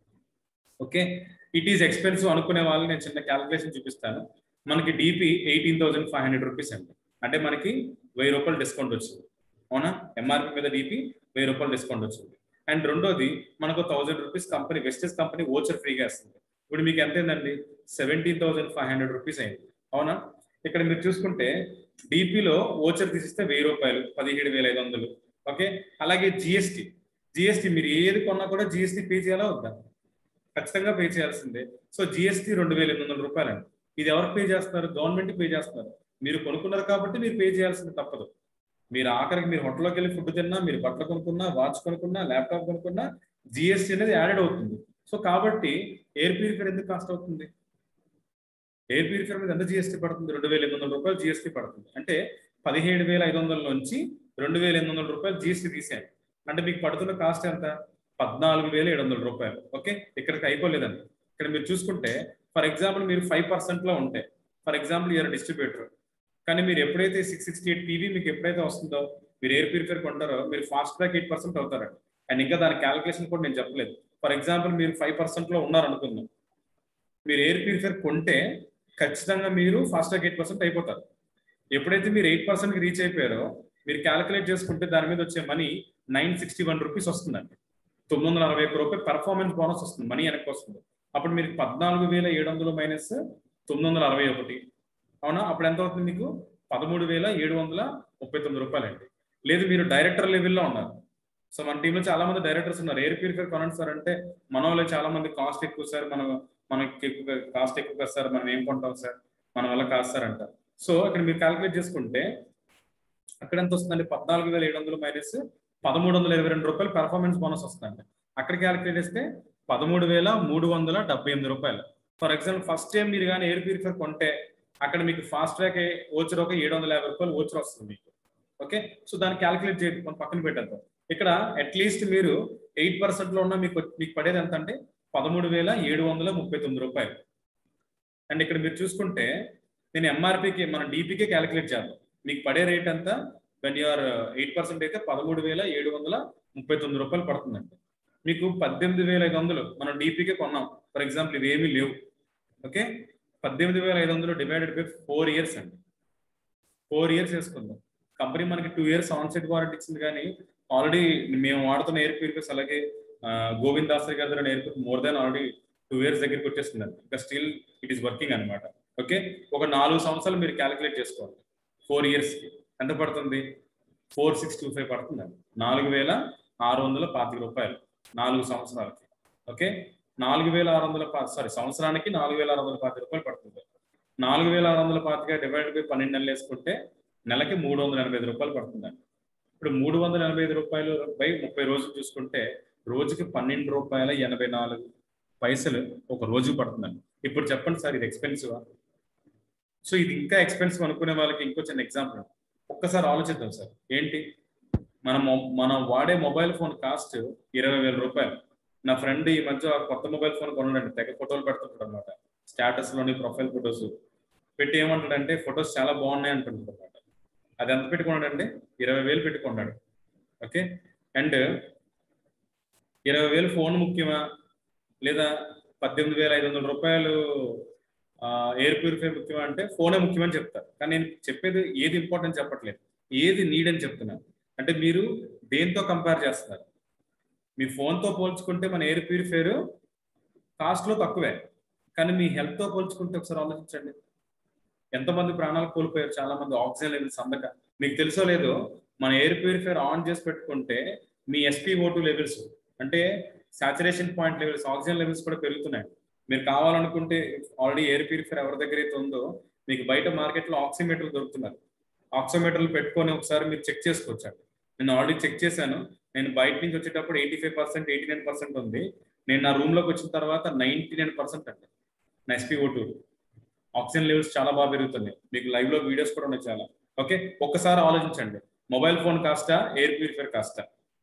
ఓకే ఇట్ ఈస్ ఎక్స్పెన్సివ్ అనుకునే వాళ్ళు నేను చిన్న క్యాలిక్యులేషన్ చూపిస్తాను మనకి DP eighteen thousand five hundred rupees అండి అంటే మనకి వెయ్యి రూపాయలు డిస్కౌంట్ వచ్చింది అవునా ఎంఆర్పి మీద డిపి వెయ్యి రూపాయలు డిస్కౌంట్ వచ్చింది అండ్ రెండోది మనకు థౌసండ్ రూపీస్ కంపెనీ వెస్టెస్ కంపెనీ ఓచర్ ఫ్రీగా ఇస్తుంది ఇప్పుడు మీకు ఎంత అయిందండి seventeen thousand five hundred rupees అయింది అవునా ఇక్కడ మీరు చూసుకుంటే డిపిలో ఓచర్ తీసిస్తే వెయ్యి రూపాయలు పదిహేడు వేల ఐదు వందలు ఓకే అలాగే జిఎస్టి జిఎస్టి మీరు ఏది కొన్నా కూడా జిఎస్టి పే చేయాలా వద్దా ఖచ్చితంగా పే చేయాల్సిందే సో జిఎస్టి రెండు వేల ఎనిమిది వందల రూపాయలు అండి ఇది ఎవరు పే చేస్తున్నారు గవర్నమెంట్ పే చేస్తున్నారు మీరు కొనుక్కున్నారు కాబట్టి మీరు పే చేయాల్సింది తప్పదు మీరు ఆఖరికి మీరు హోటల్లోకి వెళ్ళి ఫుడ్ తిన్నా మీరు బట్టలు కొనుక్కున్నా వాచ్ కొనుక్కున్నా ల్యాప్టాప్ కొనుక్కున్నా జిఎస్టీ అనేది యాడెడ్ అవుతుంది సో కాబట్టి ఎయిర్ ప్యూరిఫైర్ ఎందుకు కాస్ట్ అవుతుంది ఎయిర్ ప్యూరిఫైర్ మీద ఎంత జిఎస్టీ పడుతుంది రెండు వేల ఎనిమిది వందల రూపాయలు జిఎస్టీ పడుతుంది అంటే పదిహేడు వేల ఐదు వందల నుంచి రెండు వేల ఎనిమిది వందల రూపాయలు జిఎస్టీ తీసేయండి అంటే మీకు పడుతున్న కాస్ట్ ఎంత పద్నాలుగు వేల ఏడు వందల రూపాయలు ఓకే ఇక్కడికి అయిపోలేదండి ఇక్కడ మీరు చూసుకుంటే ఫర్ ఎగ్జాంపుల్ మీరు ఫైవ్ పర్సెంట్ లో ఉంటే ఫర్ ఎగ్జాంపుల్ ఇయర్ డిస్ట్రిబ్యూటర్ కానీ మీరు ఎప్పుడైతే సిక్స్ సిక్స్టీ ఎయిట్ టీవీ మీకు ఎప్పుడైతే వస్తుందో మీరు ఎయిర్ ప్యూరిఫైర్ కొంటారో మీరు ఫాస్ట్ ట్రాక్ ఎయిట్ పర్సెంట్ అవుతారండి అండ్ ఇంకా దాని క్యాలిక్యులేషన్ కూడా నేను చెప్పలేదు ఫర్ ఎగ్జాంపుల్ మీరు ఫైవ్ పర్సెంట్ లో ఉన్నారు అనుకుందాం మీరు ఎయిర్ ప్యూరిఫైర్ కొంటే ఖచ్చితంగా మీరు ఫాస్ట్ ట్రాక్ ఎయిట్ పర్సెంట్ అయిపోతారు ఎప్పుడైతే మీరు ఎయిట్ పర్సెంట్ రీచ్ అయిపోయారో మీరు క్యాలిక్యులేట్ చేసుకుంటే దాని మీద వచ్చే money nine sixty one rupees వస్తుందండి తొమ్మిది వందల అరవై ఒక్క రూపాయలు పర్ఫార్మెన్స్ బోనస్ వస్తుంది మనీ వెనక్కి వస్తుంది అప్పుడు మీరు పద్నాలుగు వేల ఏడు వందలు మైనస్ తొమ్మిది వందల అరవై ఒకటి అవునా అప్పుడు ఎంత అవుతుంది మీకు పదమూడు వేల ఏడు వందల ముప్పై తొమ్మిది రూపాయలు అండి లేదు మీరు డైరెక్టర్ లెవెల్లో ఉన్నారు సో మన టీంలో చాలా మంది డైరెక్టర్స్ ఉన్నారు ఎయిర్ ప్యూరిఫైర్ కొనండి సార్ అంటే మన వాళ్ళు చాలా మంది కాస్ట్ ఎక్కువ సార్ మనం మనకి ఎక్కువ కాస్ట్ ఎక్కువ కదా సార్ మనం ఏం కొంటాం సార్ మన వల్ల కాదు సార్ అంటారు సో ఇక్కడ మీరు క్యాలిక్యులేట్ చేసుకుంటే అక్కడ ఎంత వస్తుందండి పద్నాలుగు వేల ఏడు వందలు మైనస్ పదమూడు వందల ఇరవై రెండు రూపాయలు పెర్ఫార్మెన్స్ బోనస్ వస్తుందండి అక్కడ క్యాలిక్యులేట్ చేస్తే పదమూడు వేల మూడు వందల డెబ్బై ఎనిమిది రూపాయలు ఫర్ ఎగ్జాంపుల్ ఫస్ట్ టైం మీరు కానీ ఎయిర్ ప్యూరిఫైర్ కొంటే అక్కడ మీకు ఫాస్ట్ ట్రాక్ ఓచర్ ఒక ఏడు వందల యాభై రూపాయలు ఓచర్ వస్తుంది మీకు ఓకే సో దాన్ని క్యాలిక్యులేట్ చేయండి మనం పక్కన పెట్టేద్దాం ఇక్కడ అట్లీస్ట్ మీరు ఎయిట్ పర్సెంట్ లో ఉన్న మీకు మీకు పడేది ఎంత అంటే పదమూడు వేల ఏడు వందల ముప్పై తొమ్మిది రూపాయలు అండ్ ఇక్కడ మీరు చూసుకుంటే నేను ఎంఆర్పికి మన డిపికే క్యాలిక్యులేట్ చేద్దాం మీకు పడే రేట్ అంతా వెన్ యూఆర్ ఎయిట్ పర్సెంట్ అయితే పదమూడు వేల ఏడు వందల ముప్పై తొమ్మిది రూపాయలు పడుతుందండి మీకు పద్దెనిమిది వేల ఐదు వందలు మనం డిపికే కొన్నాం ఫర్ ఎగ్జాంపుల్ ఇవి ఏమీ లేవు ఓకే పద్దెనిమిది వేల ఐదు వందలు డివైడెడ్ బై ఫోర్ ఇయర్స్ అండి ఫోర్ ఇయర్స్ వేసుకుందాం కంపెనీ మనకి two years on site warranty ఇచ్చింది కానీ ఆల్రెడీ మేము వాడుతున్న ఎయిర్ ప్యూరిఫైర్స్ అలాగే గోవింద్ దాసరి గారి దగ్గర air purify more than already two years దగ్గరికి వచ్చేస్తుందండి ఇంకా స్టిల్ ఇట్ ఈస్ వర్కింగ్ అనమాట ఓకే ఒక నాలుగు సంవత్సరాలు మీరు క్యాలిక్యులేట్ చేసుకోవాలి ఫోర్ ఇయర్స్కి ఎంత పడుతుంది ఫోర్ సిక్స్ టూ ఫైవ్ పడుతుందండి నాలుగు వేల ఆరు వందల పాతిక రూపాయలు నాలుగు సంవత్సరాలకి ఓకే నాలుగు వేల ఆరు వందల పా సారీ సంవత్సరానికి నాలుగు వేల ఆరు వందల పాతిక రూపాయలు పడుతుంది నాలుగు వేల ఆరు వందల పాతిక డివైడ్ బై పన్నెండు నెలలు వేసుకుంటే నెలకి మూడు వందల ఎనభై ఐదు రూపాయలు పడుతుందండి ఇప్పుడు మూడు వందల ఎనభై ఐదు రూపాయలు బై ముప్పై రోజులు చూసుకుంటే రోజుకి పన్నెండు రూపాయల ఎనభై నాలుగు పైసలు ఒక రోజు పడుతుందండి ఇప్పుడు చెప్పండి సార్ ఇది ఎక్స్పెన్సివా సో ఇది ఇంకా ఎక్స్పెన్సివ్ అనుకునే వాళ్ళకి ఇంకో చిన్న ఎగ్జాంపుల్ ఒక్కసారి ఆలోచిద్దాం సార్ ఏంటి మనం మనం వాడే మొబైల్ ఫోన్ కాస్ట్ ఇరవై వేల రూపాయలు నా ఫ్రెండ్ ఈ మధ్య కొత్త మొబైల్ ఫోన్ కొన్నాడండి తెగ ఫోటోలు పెడుతుంటాడు అనమాట స్టేటస్ లోని ప్రొఫైల్ ఫొటోస్ పెట్టి ఏమంటాడంటే ఫొటోస్ చాలా బాగున్నాయి అంటుంటాడు అనమాట అది ఎంత పెట్టుకున్నాడండి ఇరవై వేలు పెట్టుకున్నాడు ఓకే అండ్ ఇరవై వేలు ఫోన్ ముఖ్యమా లేదా పద్దెనిమిది వేల ఐదు వందల రూపాయలు ఎయిర్ ప్యూరిఫై ముఖ్యమా అంటే ఫోనే ముఖ్యమని చెప్తారు కానీ నేను చెప్పేది ఏది ఇంపార్టెంట్ చెప్పట్లేదు ఏది నీడ్ అని చెప్తున్నాను అంటే మీరు దేంతో కంపేర్ చేస్తున్నారు మీ ఫోన్తో పోల్చుకుంటే మన ఎయిర్ ప్యూరిఫైర్ కాస్ట్లో తక్కువే కానీ మీ హెల్త్తో పోల్చుకుంటే ఒకసారి ఆలోచించండి ఎంతమంది ప్రాణాలు కోల్పోయారు చాలా మంది ఆక్సిజన్ లెవెల్స్ అందక మీకు తెలుసో లేదో మన ఎయిర్ ప్యూరిఫైర్ ఆన్ చేసి పెట్టుకుంటే మీ ఎస్పీఓ టూ లెవెల్స్ అంటే saturation point levels oxygen levels కూడా పెరుగుతున్నాయి మీరు కావాలనుకుంటే ఆల్రెడీ ఎయిర్ ప్యూరిఫైర్ ఎవరి దగ్గర అయితే ఉందో మీకు బయట మార్కెట్లో ఆక్సిమీటర్లు దొరుకుతున్నారు ఆక్సిమీటర్లు పెట్టుకొని ఒకసారి మీరు చెక్ చేసుకోవచ్చు నేను ఆల్రెడీ చెక్ చేశాను నేను బయట నుంచి వచ్చేటప్పుడు eighty five percent eighty nine percent ఉంది నేను నా రూమ్ లోకి వచ్చిన తర్వాత నైన్టీ నైన్ పర్సెంట్ అండి నా ఎస్పీఓ టూ ఆక్సిజన్ లెవెల్స్ చాలా బాగా పెరుగుతున్నాయి మీకు లైవ్ లో వీడియోస్ కూడా ఉన్నాయి చాలా ఓకే ఒక్కసారి ఆలోచించండి మొబైల్ ఫోన్ కాస్టా ఎయిర్ ప్యూరిఫైర్ కాస్టా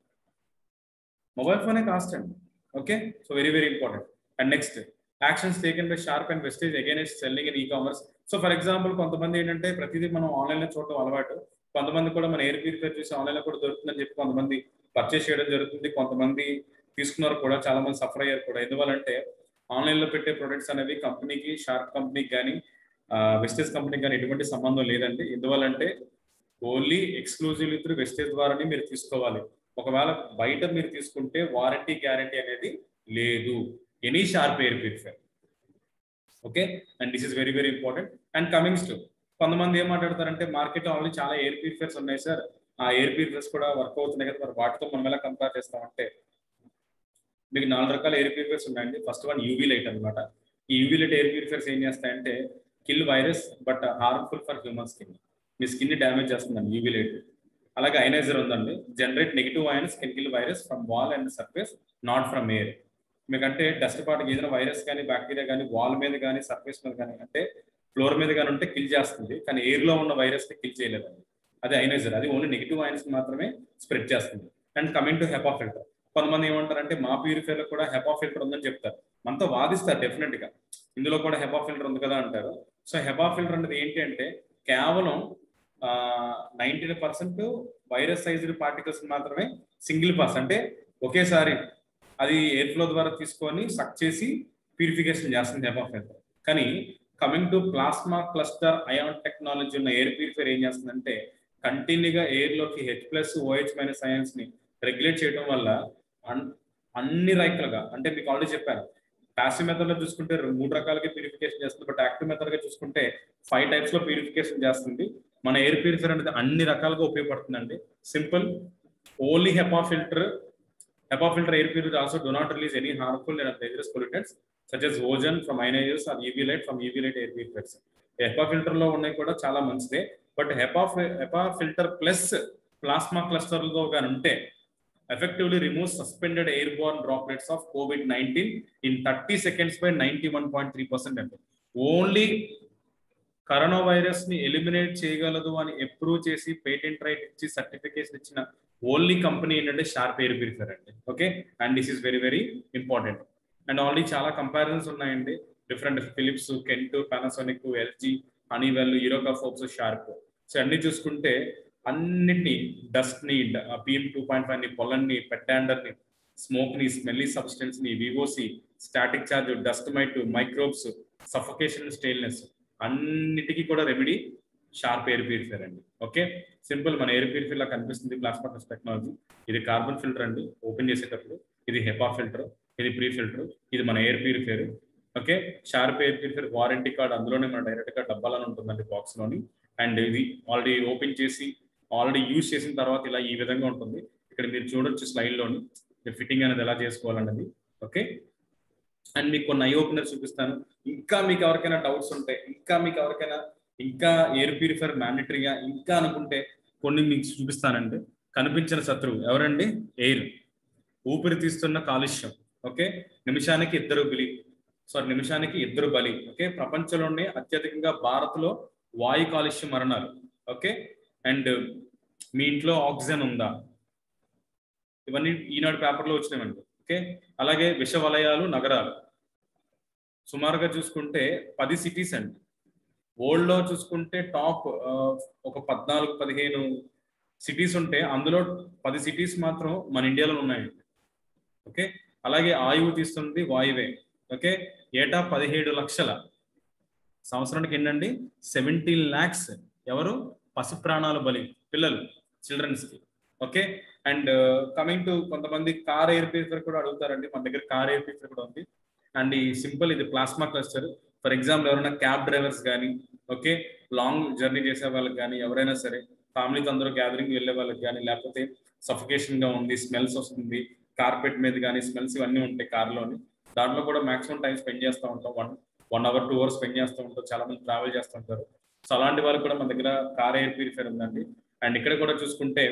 మొబైల్ ఫోనే కాస్ట్ అండి okay so very very important and next actions taken by Sharp and wastage against selling in e commerce so for example కొంతమంది ఏంటంటే ప్రతిదీ మనం ఆన్లైన్ లో చూడడం అలవాటు కొంతమంది కూడా మన ఎయిర్ ప్యూరిఫైర్ చూసి ఆన్లైన్ లో కూడా దొరుకుతుందని చెప్పి కొంతమంది పర్చేస్ చేయడం జరుగుతుంది కొంతమంది తీసుకున్నారు కూడా చాలా మంది సఫర్ అయ్యారు కూడా ఎందువల్లంటే ఆన్లైన్ లో పెట్టే ప్రొడక్ట్స్ అనేవి కంపెనీకి షార్ప్ కంపెనీకి కానీ వెస్టేజ్ కంపెనీకి కానీ ఎటువంటి సంబంధం లేదండి ఎందువల్లంటే ఓన్లీ ఎక్స్క్లూజివ్లీ త్రూ వెస్టేజ్ ద్వారానే మీరు తీసుకోవాలి ఒకవేళ బయట మీరు తీసుకుంటే వారంటీ గ్యారంటీ అనేది లేదు any Sharp air purifier okay and this is very very important and comings to కొంతమంది ఏం మాట్లాడతారంటే మార్కెట్ ఆల్రెడీ చాలా ఎయిర్ ప్యూరిఫైర్స్ ఉన్నాయి సార్ ఆ ఎయిర్ ప్యూరిఫైర్స్ కూడా వర్క్ అవుతున్నాయి కదా మరి వాటితో మనం ఎలా కంపేర్ చేస్తామంటే మీకు నాలుగు రకాల ఎయిర్ ప్యూరిఫైర్స్ ఉన్నాయండి ఫస్ట్ వన్ యూవీ లైట్ అనమాట ఈ యూవీ లైట్ ఎయిర్ ప్యూరిఫైర్స్ ఏం చేస్తాయంటే kill virus but harmful for human skin మీ స్కిన్ ని డ్యామేజ్ చేస్తుందండి యూవీ లైట్ అలాగే ఐనైజర్ ఉందండి generate negative ions can kill virus from wall and surface not from air మీకంటే డస్ట్ పార్ట్ ఏదైనా virus కానీ బ్యాక్టీరియా కానీ వాల్ మీద కానీ సర్ఫేస్ మీద కానీ అంటే ఫ్లోర్ మీద కానీ ఉంటే కిల్ చేస్తుంది కానీ ఎయిర్ లో ఉన్న వైరస్ ని కిల్ చేయలేదండి అది ఐనైజర్ అది ఓన్లీ నెగిటివ్ ఐన్స్ మాత్రమే స్ప్రెడ్ చేస్తుంది and coming to HEPA filter కొంతమంది ఏమంటారంటే మా ప్యూరిఫైర్ కూడా హెపా ఫిల్టర్ ఉందని చెప్తారు మనతో వాదిస్తారు డెఫినెట్ గా ఇందులో కూడా హెపా ఫిల్టర్ ఉంది కదా అంటారు సో హెపా ఫిల్టర్ అనేది ఏంటి అంటే కేవలం nineteen percent virus sized particles మాత్రమే సింగిల్ పాస్ అంటే ఒకేసారి అది ఎయిర్ ఫ్లో ద్వారా తీసుకొని సక్ చేసి ప్యూరిఫికేషన్ చేస్తుంది హెపా ఫిల్టర్ కానీ coming to plasma cluster ion technology ఉన్న ఎయిర్ ప్యూరిఫైర్ ఏం చేస్తుందంటే కంటిన్యూగా ఎయిర్ లోకి H plus OH minus ions ని రెగ్యులేట్ చేయడం వల్ల అన్ని రకాలుగా అంటే మీకు ఆల్రెడీ చెప్పాను పాసివ్ మెథడ్ లో చూసుకుంటే మూడు రకాలుగా ప్యూరిఫికేషన్ చేస్తుంది బట్ యాక్టివ్ మెథడ్ గా చూసుకుంటే ఫైవ్ టైప్స్ లో ప్యూరిఫికేషన్ చేస్తుంది మన ఎయిర్ ప్యూరిఫైర్ అనేది అన్ని రకాలుగా ఉపయోగపడుతుందండి simple only HEPA filter HEPA filter air purifier also do not release any harmful and dangerous pollutants such as ozone from ionizers or UV light from UV light air purifiers HEPA filter లో ఉన్నాయి కూడా చాలా మంచిదే but HEPA HEPA filter plus plasma cluster తో కానీ ఉంటే effectively removes suspended airborne droplets of COVID-19 in 30 seconds by 91.3% అంటే only corona virus ని ఎలిమినేట్ చేయగలదు అని అప్రూవ్ చేసి పేటెంట్ రైట్ ఇచ్చి సర్టిఫికేషన్ ఇచ్చిన ఓన్లీ కంపెనీ ఏంటంటే షార్ప్ ఎయిర్ ప్యూరిఫైర్ అండి okay and this is very very important and already చాలా కంపారిజన్స్ ఉన్నాయండి different Philips Kent Panasonic LG Honeywell Eureka Forbes Sharp so అన్ని చూసుకుంటే అన్నిటిని డస్ట్ ని పిఎం టూ పాయింట్ ఫైవ్ ని పొలన్ ని పెట్టాండర్ ని స్మోక్ ని స్మెల్లీ సబ్స్టెన్స్ ని VOC static charge dust mite microbes suffocation staleness అన్నిటికీ కూడా రెమెడీ షార్ప్ ఎయిర్ ప్యూరిఫైర్ అండి ఓకే సింపుల్ మన ఎయిర్ ప్యూరిఫైర్ లా కనిపిస్తుంది ప్లాస్మా టెక్నాలజీ ఇది కార్బన్ ఫిల్టర్ అండి ఓపెన్ చేసేటప్పుడు ఇది హెపా ఫిల్టర్ ఇది ప్రీ ఫిల్టర్ ఇది మన air purifier okay Sharp air purifier warranty card అందులోనే మన డైరెక్ట్ గా డబ్బాలను ఉంటుందండి బాక్స్ లోని అండ్ ఇది ఆల్రెడీ ఓపెన్ చేసి ఆల్రెడీ యూజ్ చేసిన తర్వాత ఇలా ఈ విధంగా ఉంటుంది ఇక్కడ మీరు చూడొచ్చు స్లైడ్ లోని ఫిట్టింగ్ అనేది ఎలా చేసుకోవాలన్నది ఓకే అండ్ మీకు కొన్ని ఐ ఓపెనర్ చూపిస్తాను ఇంకా మీకు ఎవరికైనా డౌట్స్ ఉంటాయి ఇంకా మీకు ఎవరికైనా ఇంకా ఎయిర్ ప్యూరిఫైర్ మ్యాండటరీగా ఇంకా అనుకుంటే కొన్ని మీకు చూపిస్తానండి కనిపించిన శత్రువు ఎవరండి ఎయిర్ ఊపిరి తీస్తున్న కాలుష్యం ఓకే నిమిషానికి ఇద్దరు బలి సారీ నిమిషానికి ఇద్దరు బలి ఓకే ప్రపంచంలోనే అత్యధికంగా భారత్ లో వాయు కాలుష్య మరణాలు ఓకే అండ్ మీ ఇంట్లో ఆక్సిజన్ ఉందా ఇవన్నీ ఈనాడు పేపర్లో వచ్చినాయండి ఓకే అలాగే విష వలయాలు నగరాలు సుమారుగా చూసుకుంటే పది సిటీస్ అండి వరల్డ్ లో చూసుకుంటే టాప్ ఒక పద్నాలుగు పదిహేను సిటీస్ ఉంటే అందులో పది సిటీస్ మాత్రం మన ఇండియాలో ఉన్నాయండి ఓకే అలాగే ఆయువు తీస్తుంది వాయువే ఓకే ఏటా పదిహేడు లక్షల సంవత్సరానికి ఏంటండి సెవెంటీన్ ల్యాక్స్ ఎవరు పసు ప్రాణాలు బలి పిల్లలు చిల్డ్రన్స్ కి ఓకే అండ్ కమింగ్ టు కొంతమంది కార్ ఎయిర్ ప్యూరిఫైర్ కూడా అడుగుతారండి మన దగ్గర కార్ ఎయిర్ ప్యూరిఫైర్ కూడా ఉంది అండ్ ఈ సింపుల్ ఇది ప్లాస్మా క్లస్టర్ ఫర్ ఎగ్జాంపుల్ ఎవరైనా క్యాబ్ డ్రైవర్స్ కానీ ఓకే లాంగ్ జర్నీ చేసే వాళ్ళకి కానీ ఎవరైనా సరే ఫ్యామిలీతో అందరూ గ్యాదరింగ్ వెళ్ళే వాళ్ళకి కానీ లేకపోతే సఫికేషన్ గా ఉంది స్మెల్స్ వస్తుంది కార్పెట్ మీద కానీ స్మెల్స్ ఇవన్నీ ఉంటాయి కార్లోని దాంట్లో కూడా మాక్సిమం టైం స్పెండ్ చేస్తూ ఉంటాం one one hour two hours spend చేస్తూ ఉంటాం చాలా మంది ట్రావెల్ చేస్తూ ఉంటారు సో అలాంటి వాళ్ళకి కూడా మన దగ్గర కార్ ఎయిర్ ప్యూరిఫైర్ ఉందండి అండ్ ఇక్కడ కూడా చూసుకుంటే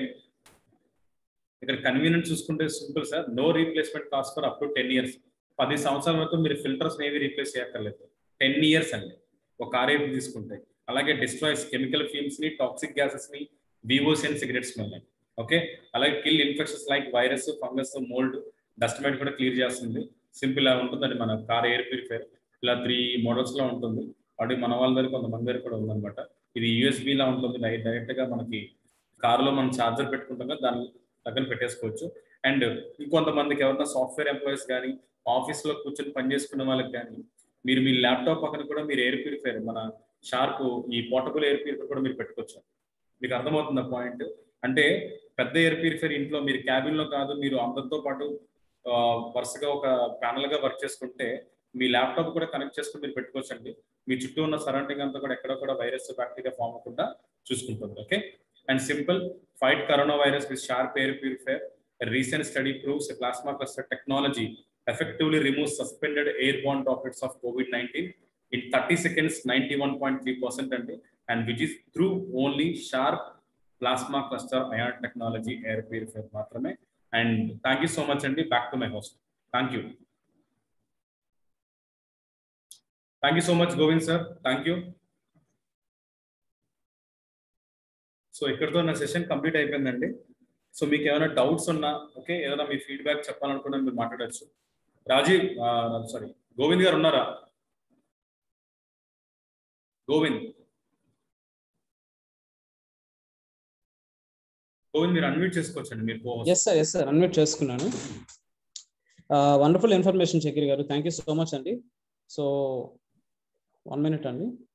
ఇక్కడ కన్వీనియన్స్ చూసుకుంటే simple sir no replacement cost for up to ten years పది సంవత్సరాల వరకు మీరు ఫిల్టర్స్ ఏవి రీప్లేస్ చేయక్కర్లేదు టెన్ ఇయర్స్ అండి ఒక కార్ ఎయిర్ తీసుకుంటే అలాగే డిస్ట్రాయిస్ కెమికల్ ఫీమ్స్ ని టాక్సిక్ గ్యాసెస్ ని VOCs and cigarettes smell okay అలాగే kill infections like virus fungus mould dust mite కూడా క్లియర్ చేస్తుంది సింపుల్ లా ఉంటుందండి మన కార్ ఎయిర్ ప్యూరిఫైర్ ఇలా త్రీ మోడల్స్ లో ఉంటుంది అది మన వాళ్ళ దగ్గర కొంతమంది దగ్గర కూడా ఉందన్నమాట ఇది యూఎస్బి లా ఉంటుంది డైరెక్ట్ గా మనకి కార్లో మనం ఛార్జర్ పెట్టుకుంటాం కదా దాని దగ్గర పెట్టేసుకోవచ్చు అండ్ ఇంకొంతమందికి ఎవరైనా సాఫ్ట్వేర్ ఎంప్లాయీస్ కానీ ఆఫీస్ లో కూర్చొని పనిచేసుకున్న వాళ్ళకి కానీ మీరు మీ ల్యాప్టాప్ పక్కన కూడా మీరు ఎయిర్ ప్యూరిఫైర్ మన షార్ప్ ఈ పోర్టబుల్ ఎయిర్ ప్యూరిఫైర్ కూడా మీరు పెట్టుకోవచ్చు మీకు అర్థమవుతుంది పాయింట్ అంటే పెద్ద ఎయిర్ ప్యూరిఫైర్ ఇంట్లో మీరు క్యాబిన్ లో కాదు మీరు అందరితో పాటు వరుసగా ఒక ప్యానల్ గా వర్క్ చేసుకుంటే మీ ల్యాప్టాప్ కూడా కనెక్ట్ చేసుకుని మీరు పెట్టుకోవచ్చు అండి మీ చుట్టూ ఉన్న సరౌండింగ్ అంతా కూడా ఎక్కడ కూడా వైరస్ బ్యాక్టీరియా ఫామ్ అవ్వకుండా చూసుకుంటుంది okay and simple fight corona virus with Sharp air purifier recent study proves a plasma cluster technology effectively removes suspended airborne droplets of COVID-19 in 30 seconds, 91.3% and, and which is through only sharp plasma cluster ion technology air purifier మాత్రమే and thank you so much అండి back to my host thank you thank you so much Govind sir thank you so ఇక్కడితో నా session complete అయిపోయిందండి so మీకు ఏమైనా doubts ఉన్నా okay ఏదైనా మీ feedback చెప్పాలనుకున్నా మీరు మాట్లాడచ్చు రాజీవ్ సారీ గోవింద్ గారు ఉన్నారా గోవింద్ గోవింద్ మీరు అన్మ్యూట్ చేసుకోవచ్చండి మీరు yes sir yes sir unmute చేసుకున్నాను వండర్ఫుల్ ఇన్ఫర్మేషన్ చక్రి గారు థ్యాంక్ యూ సో మచ్ అండి సో వన్ మినిట్ అండి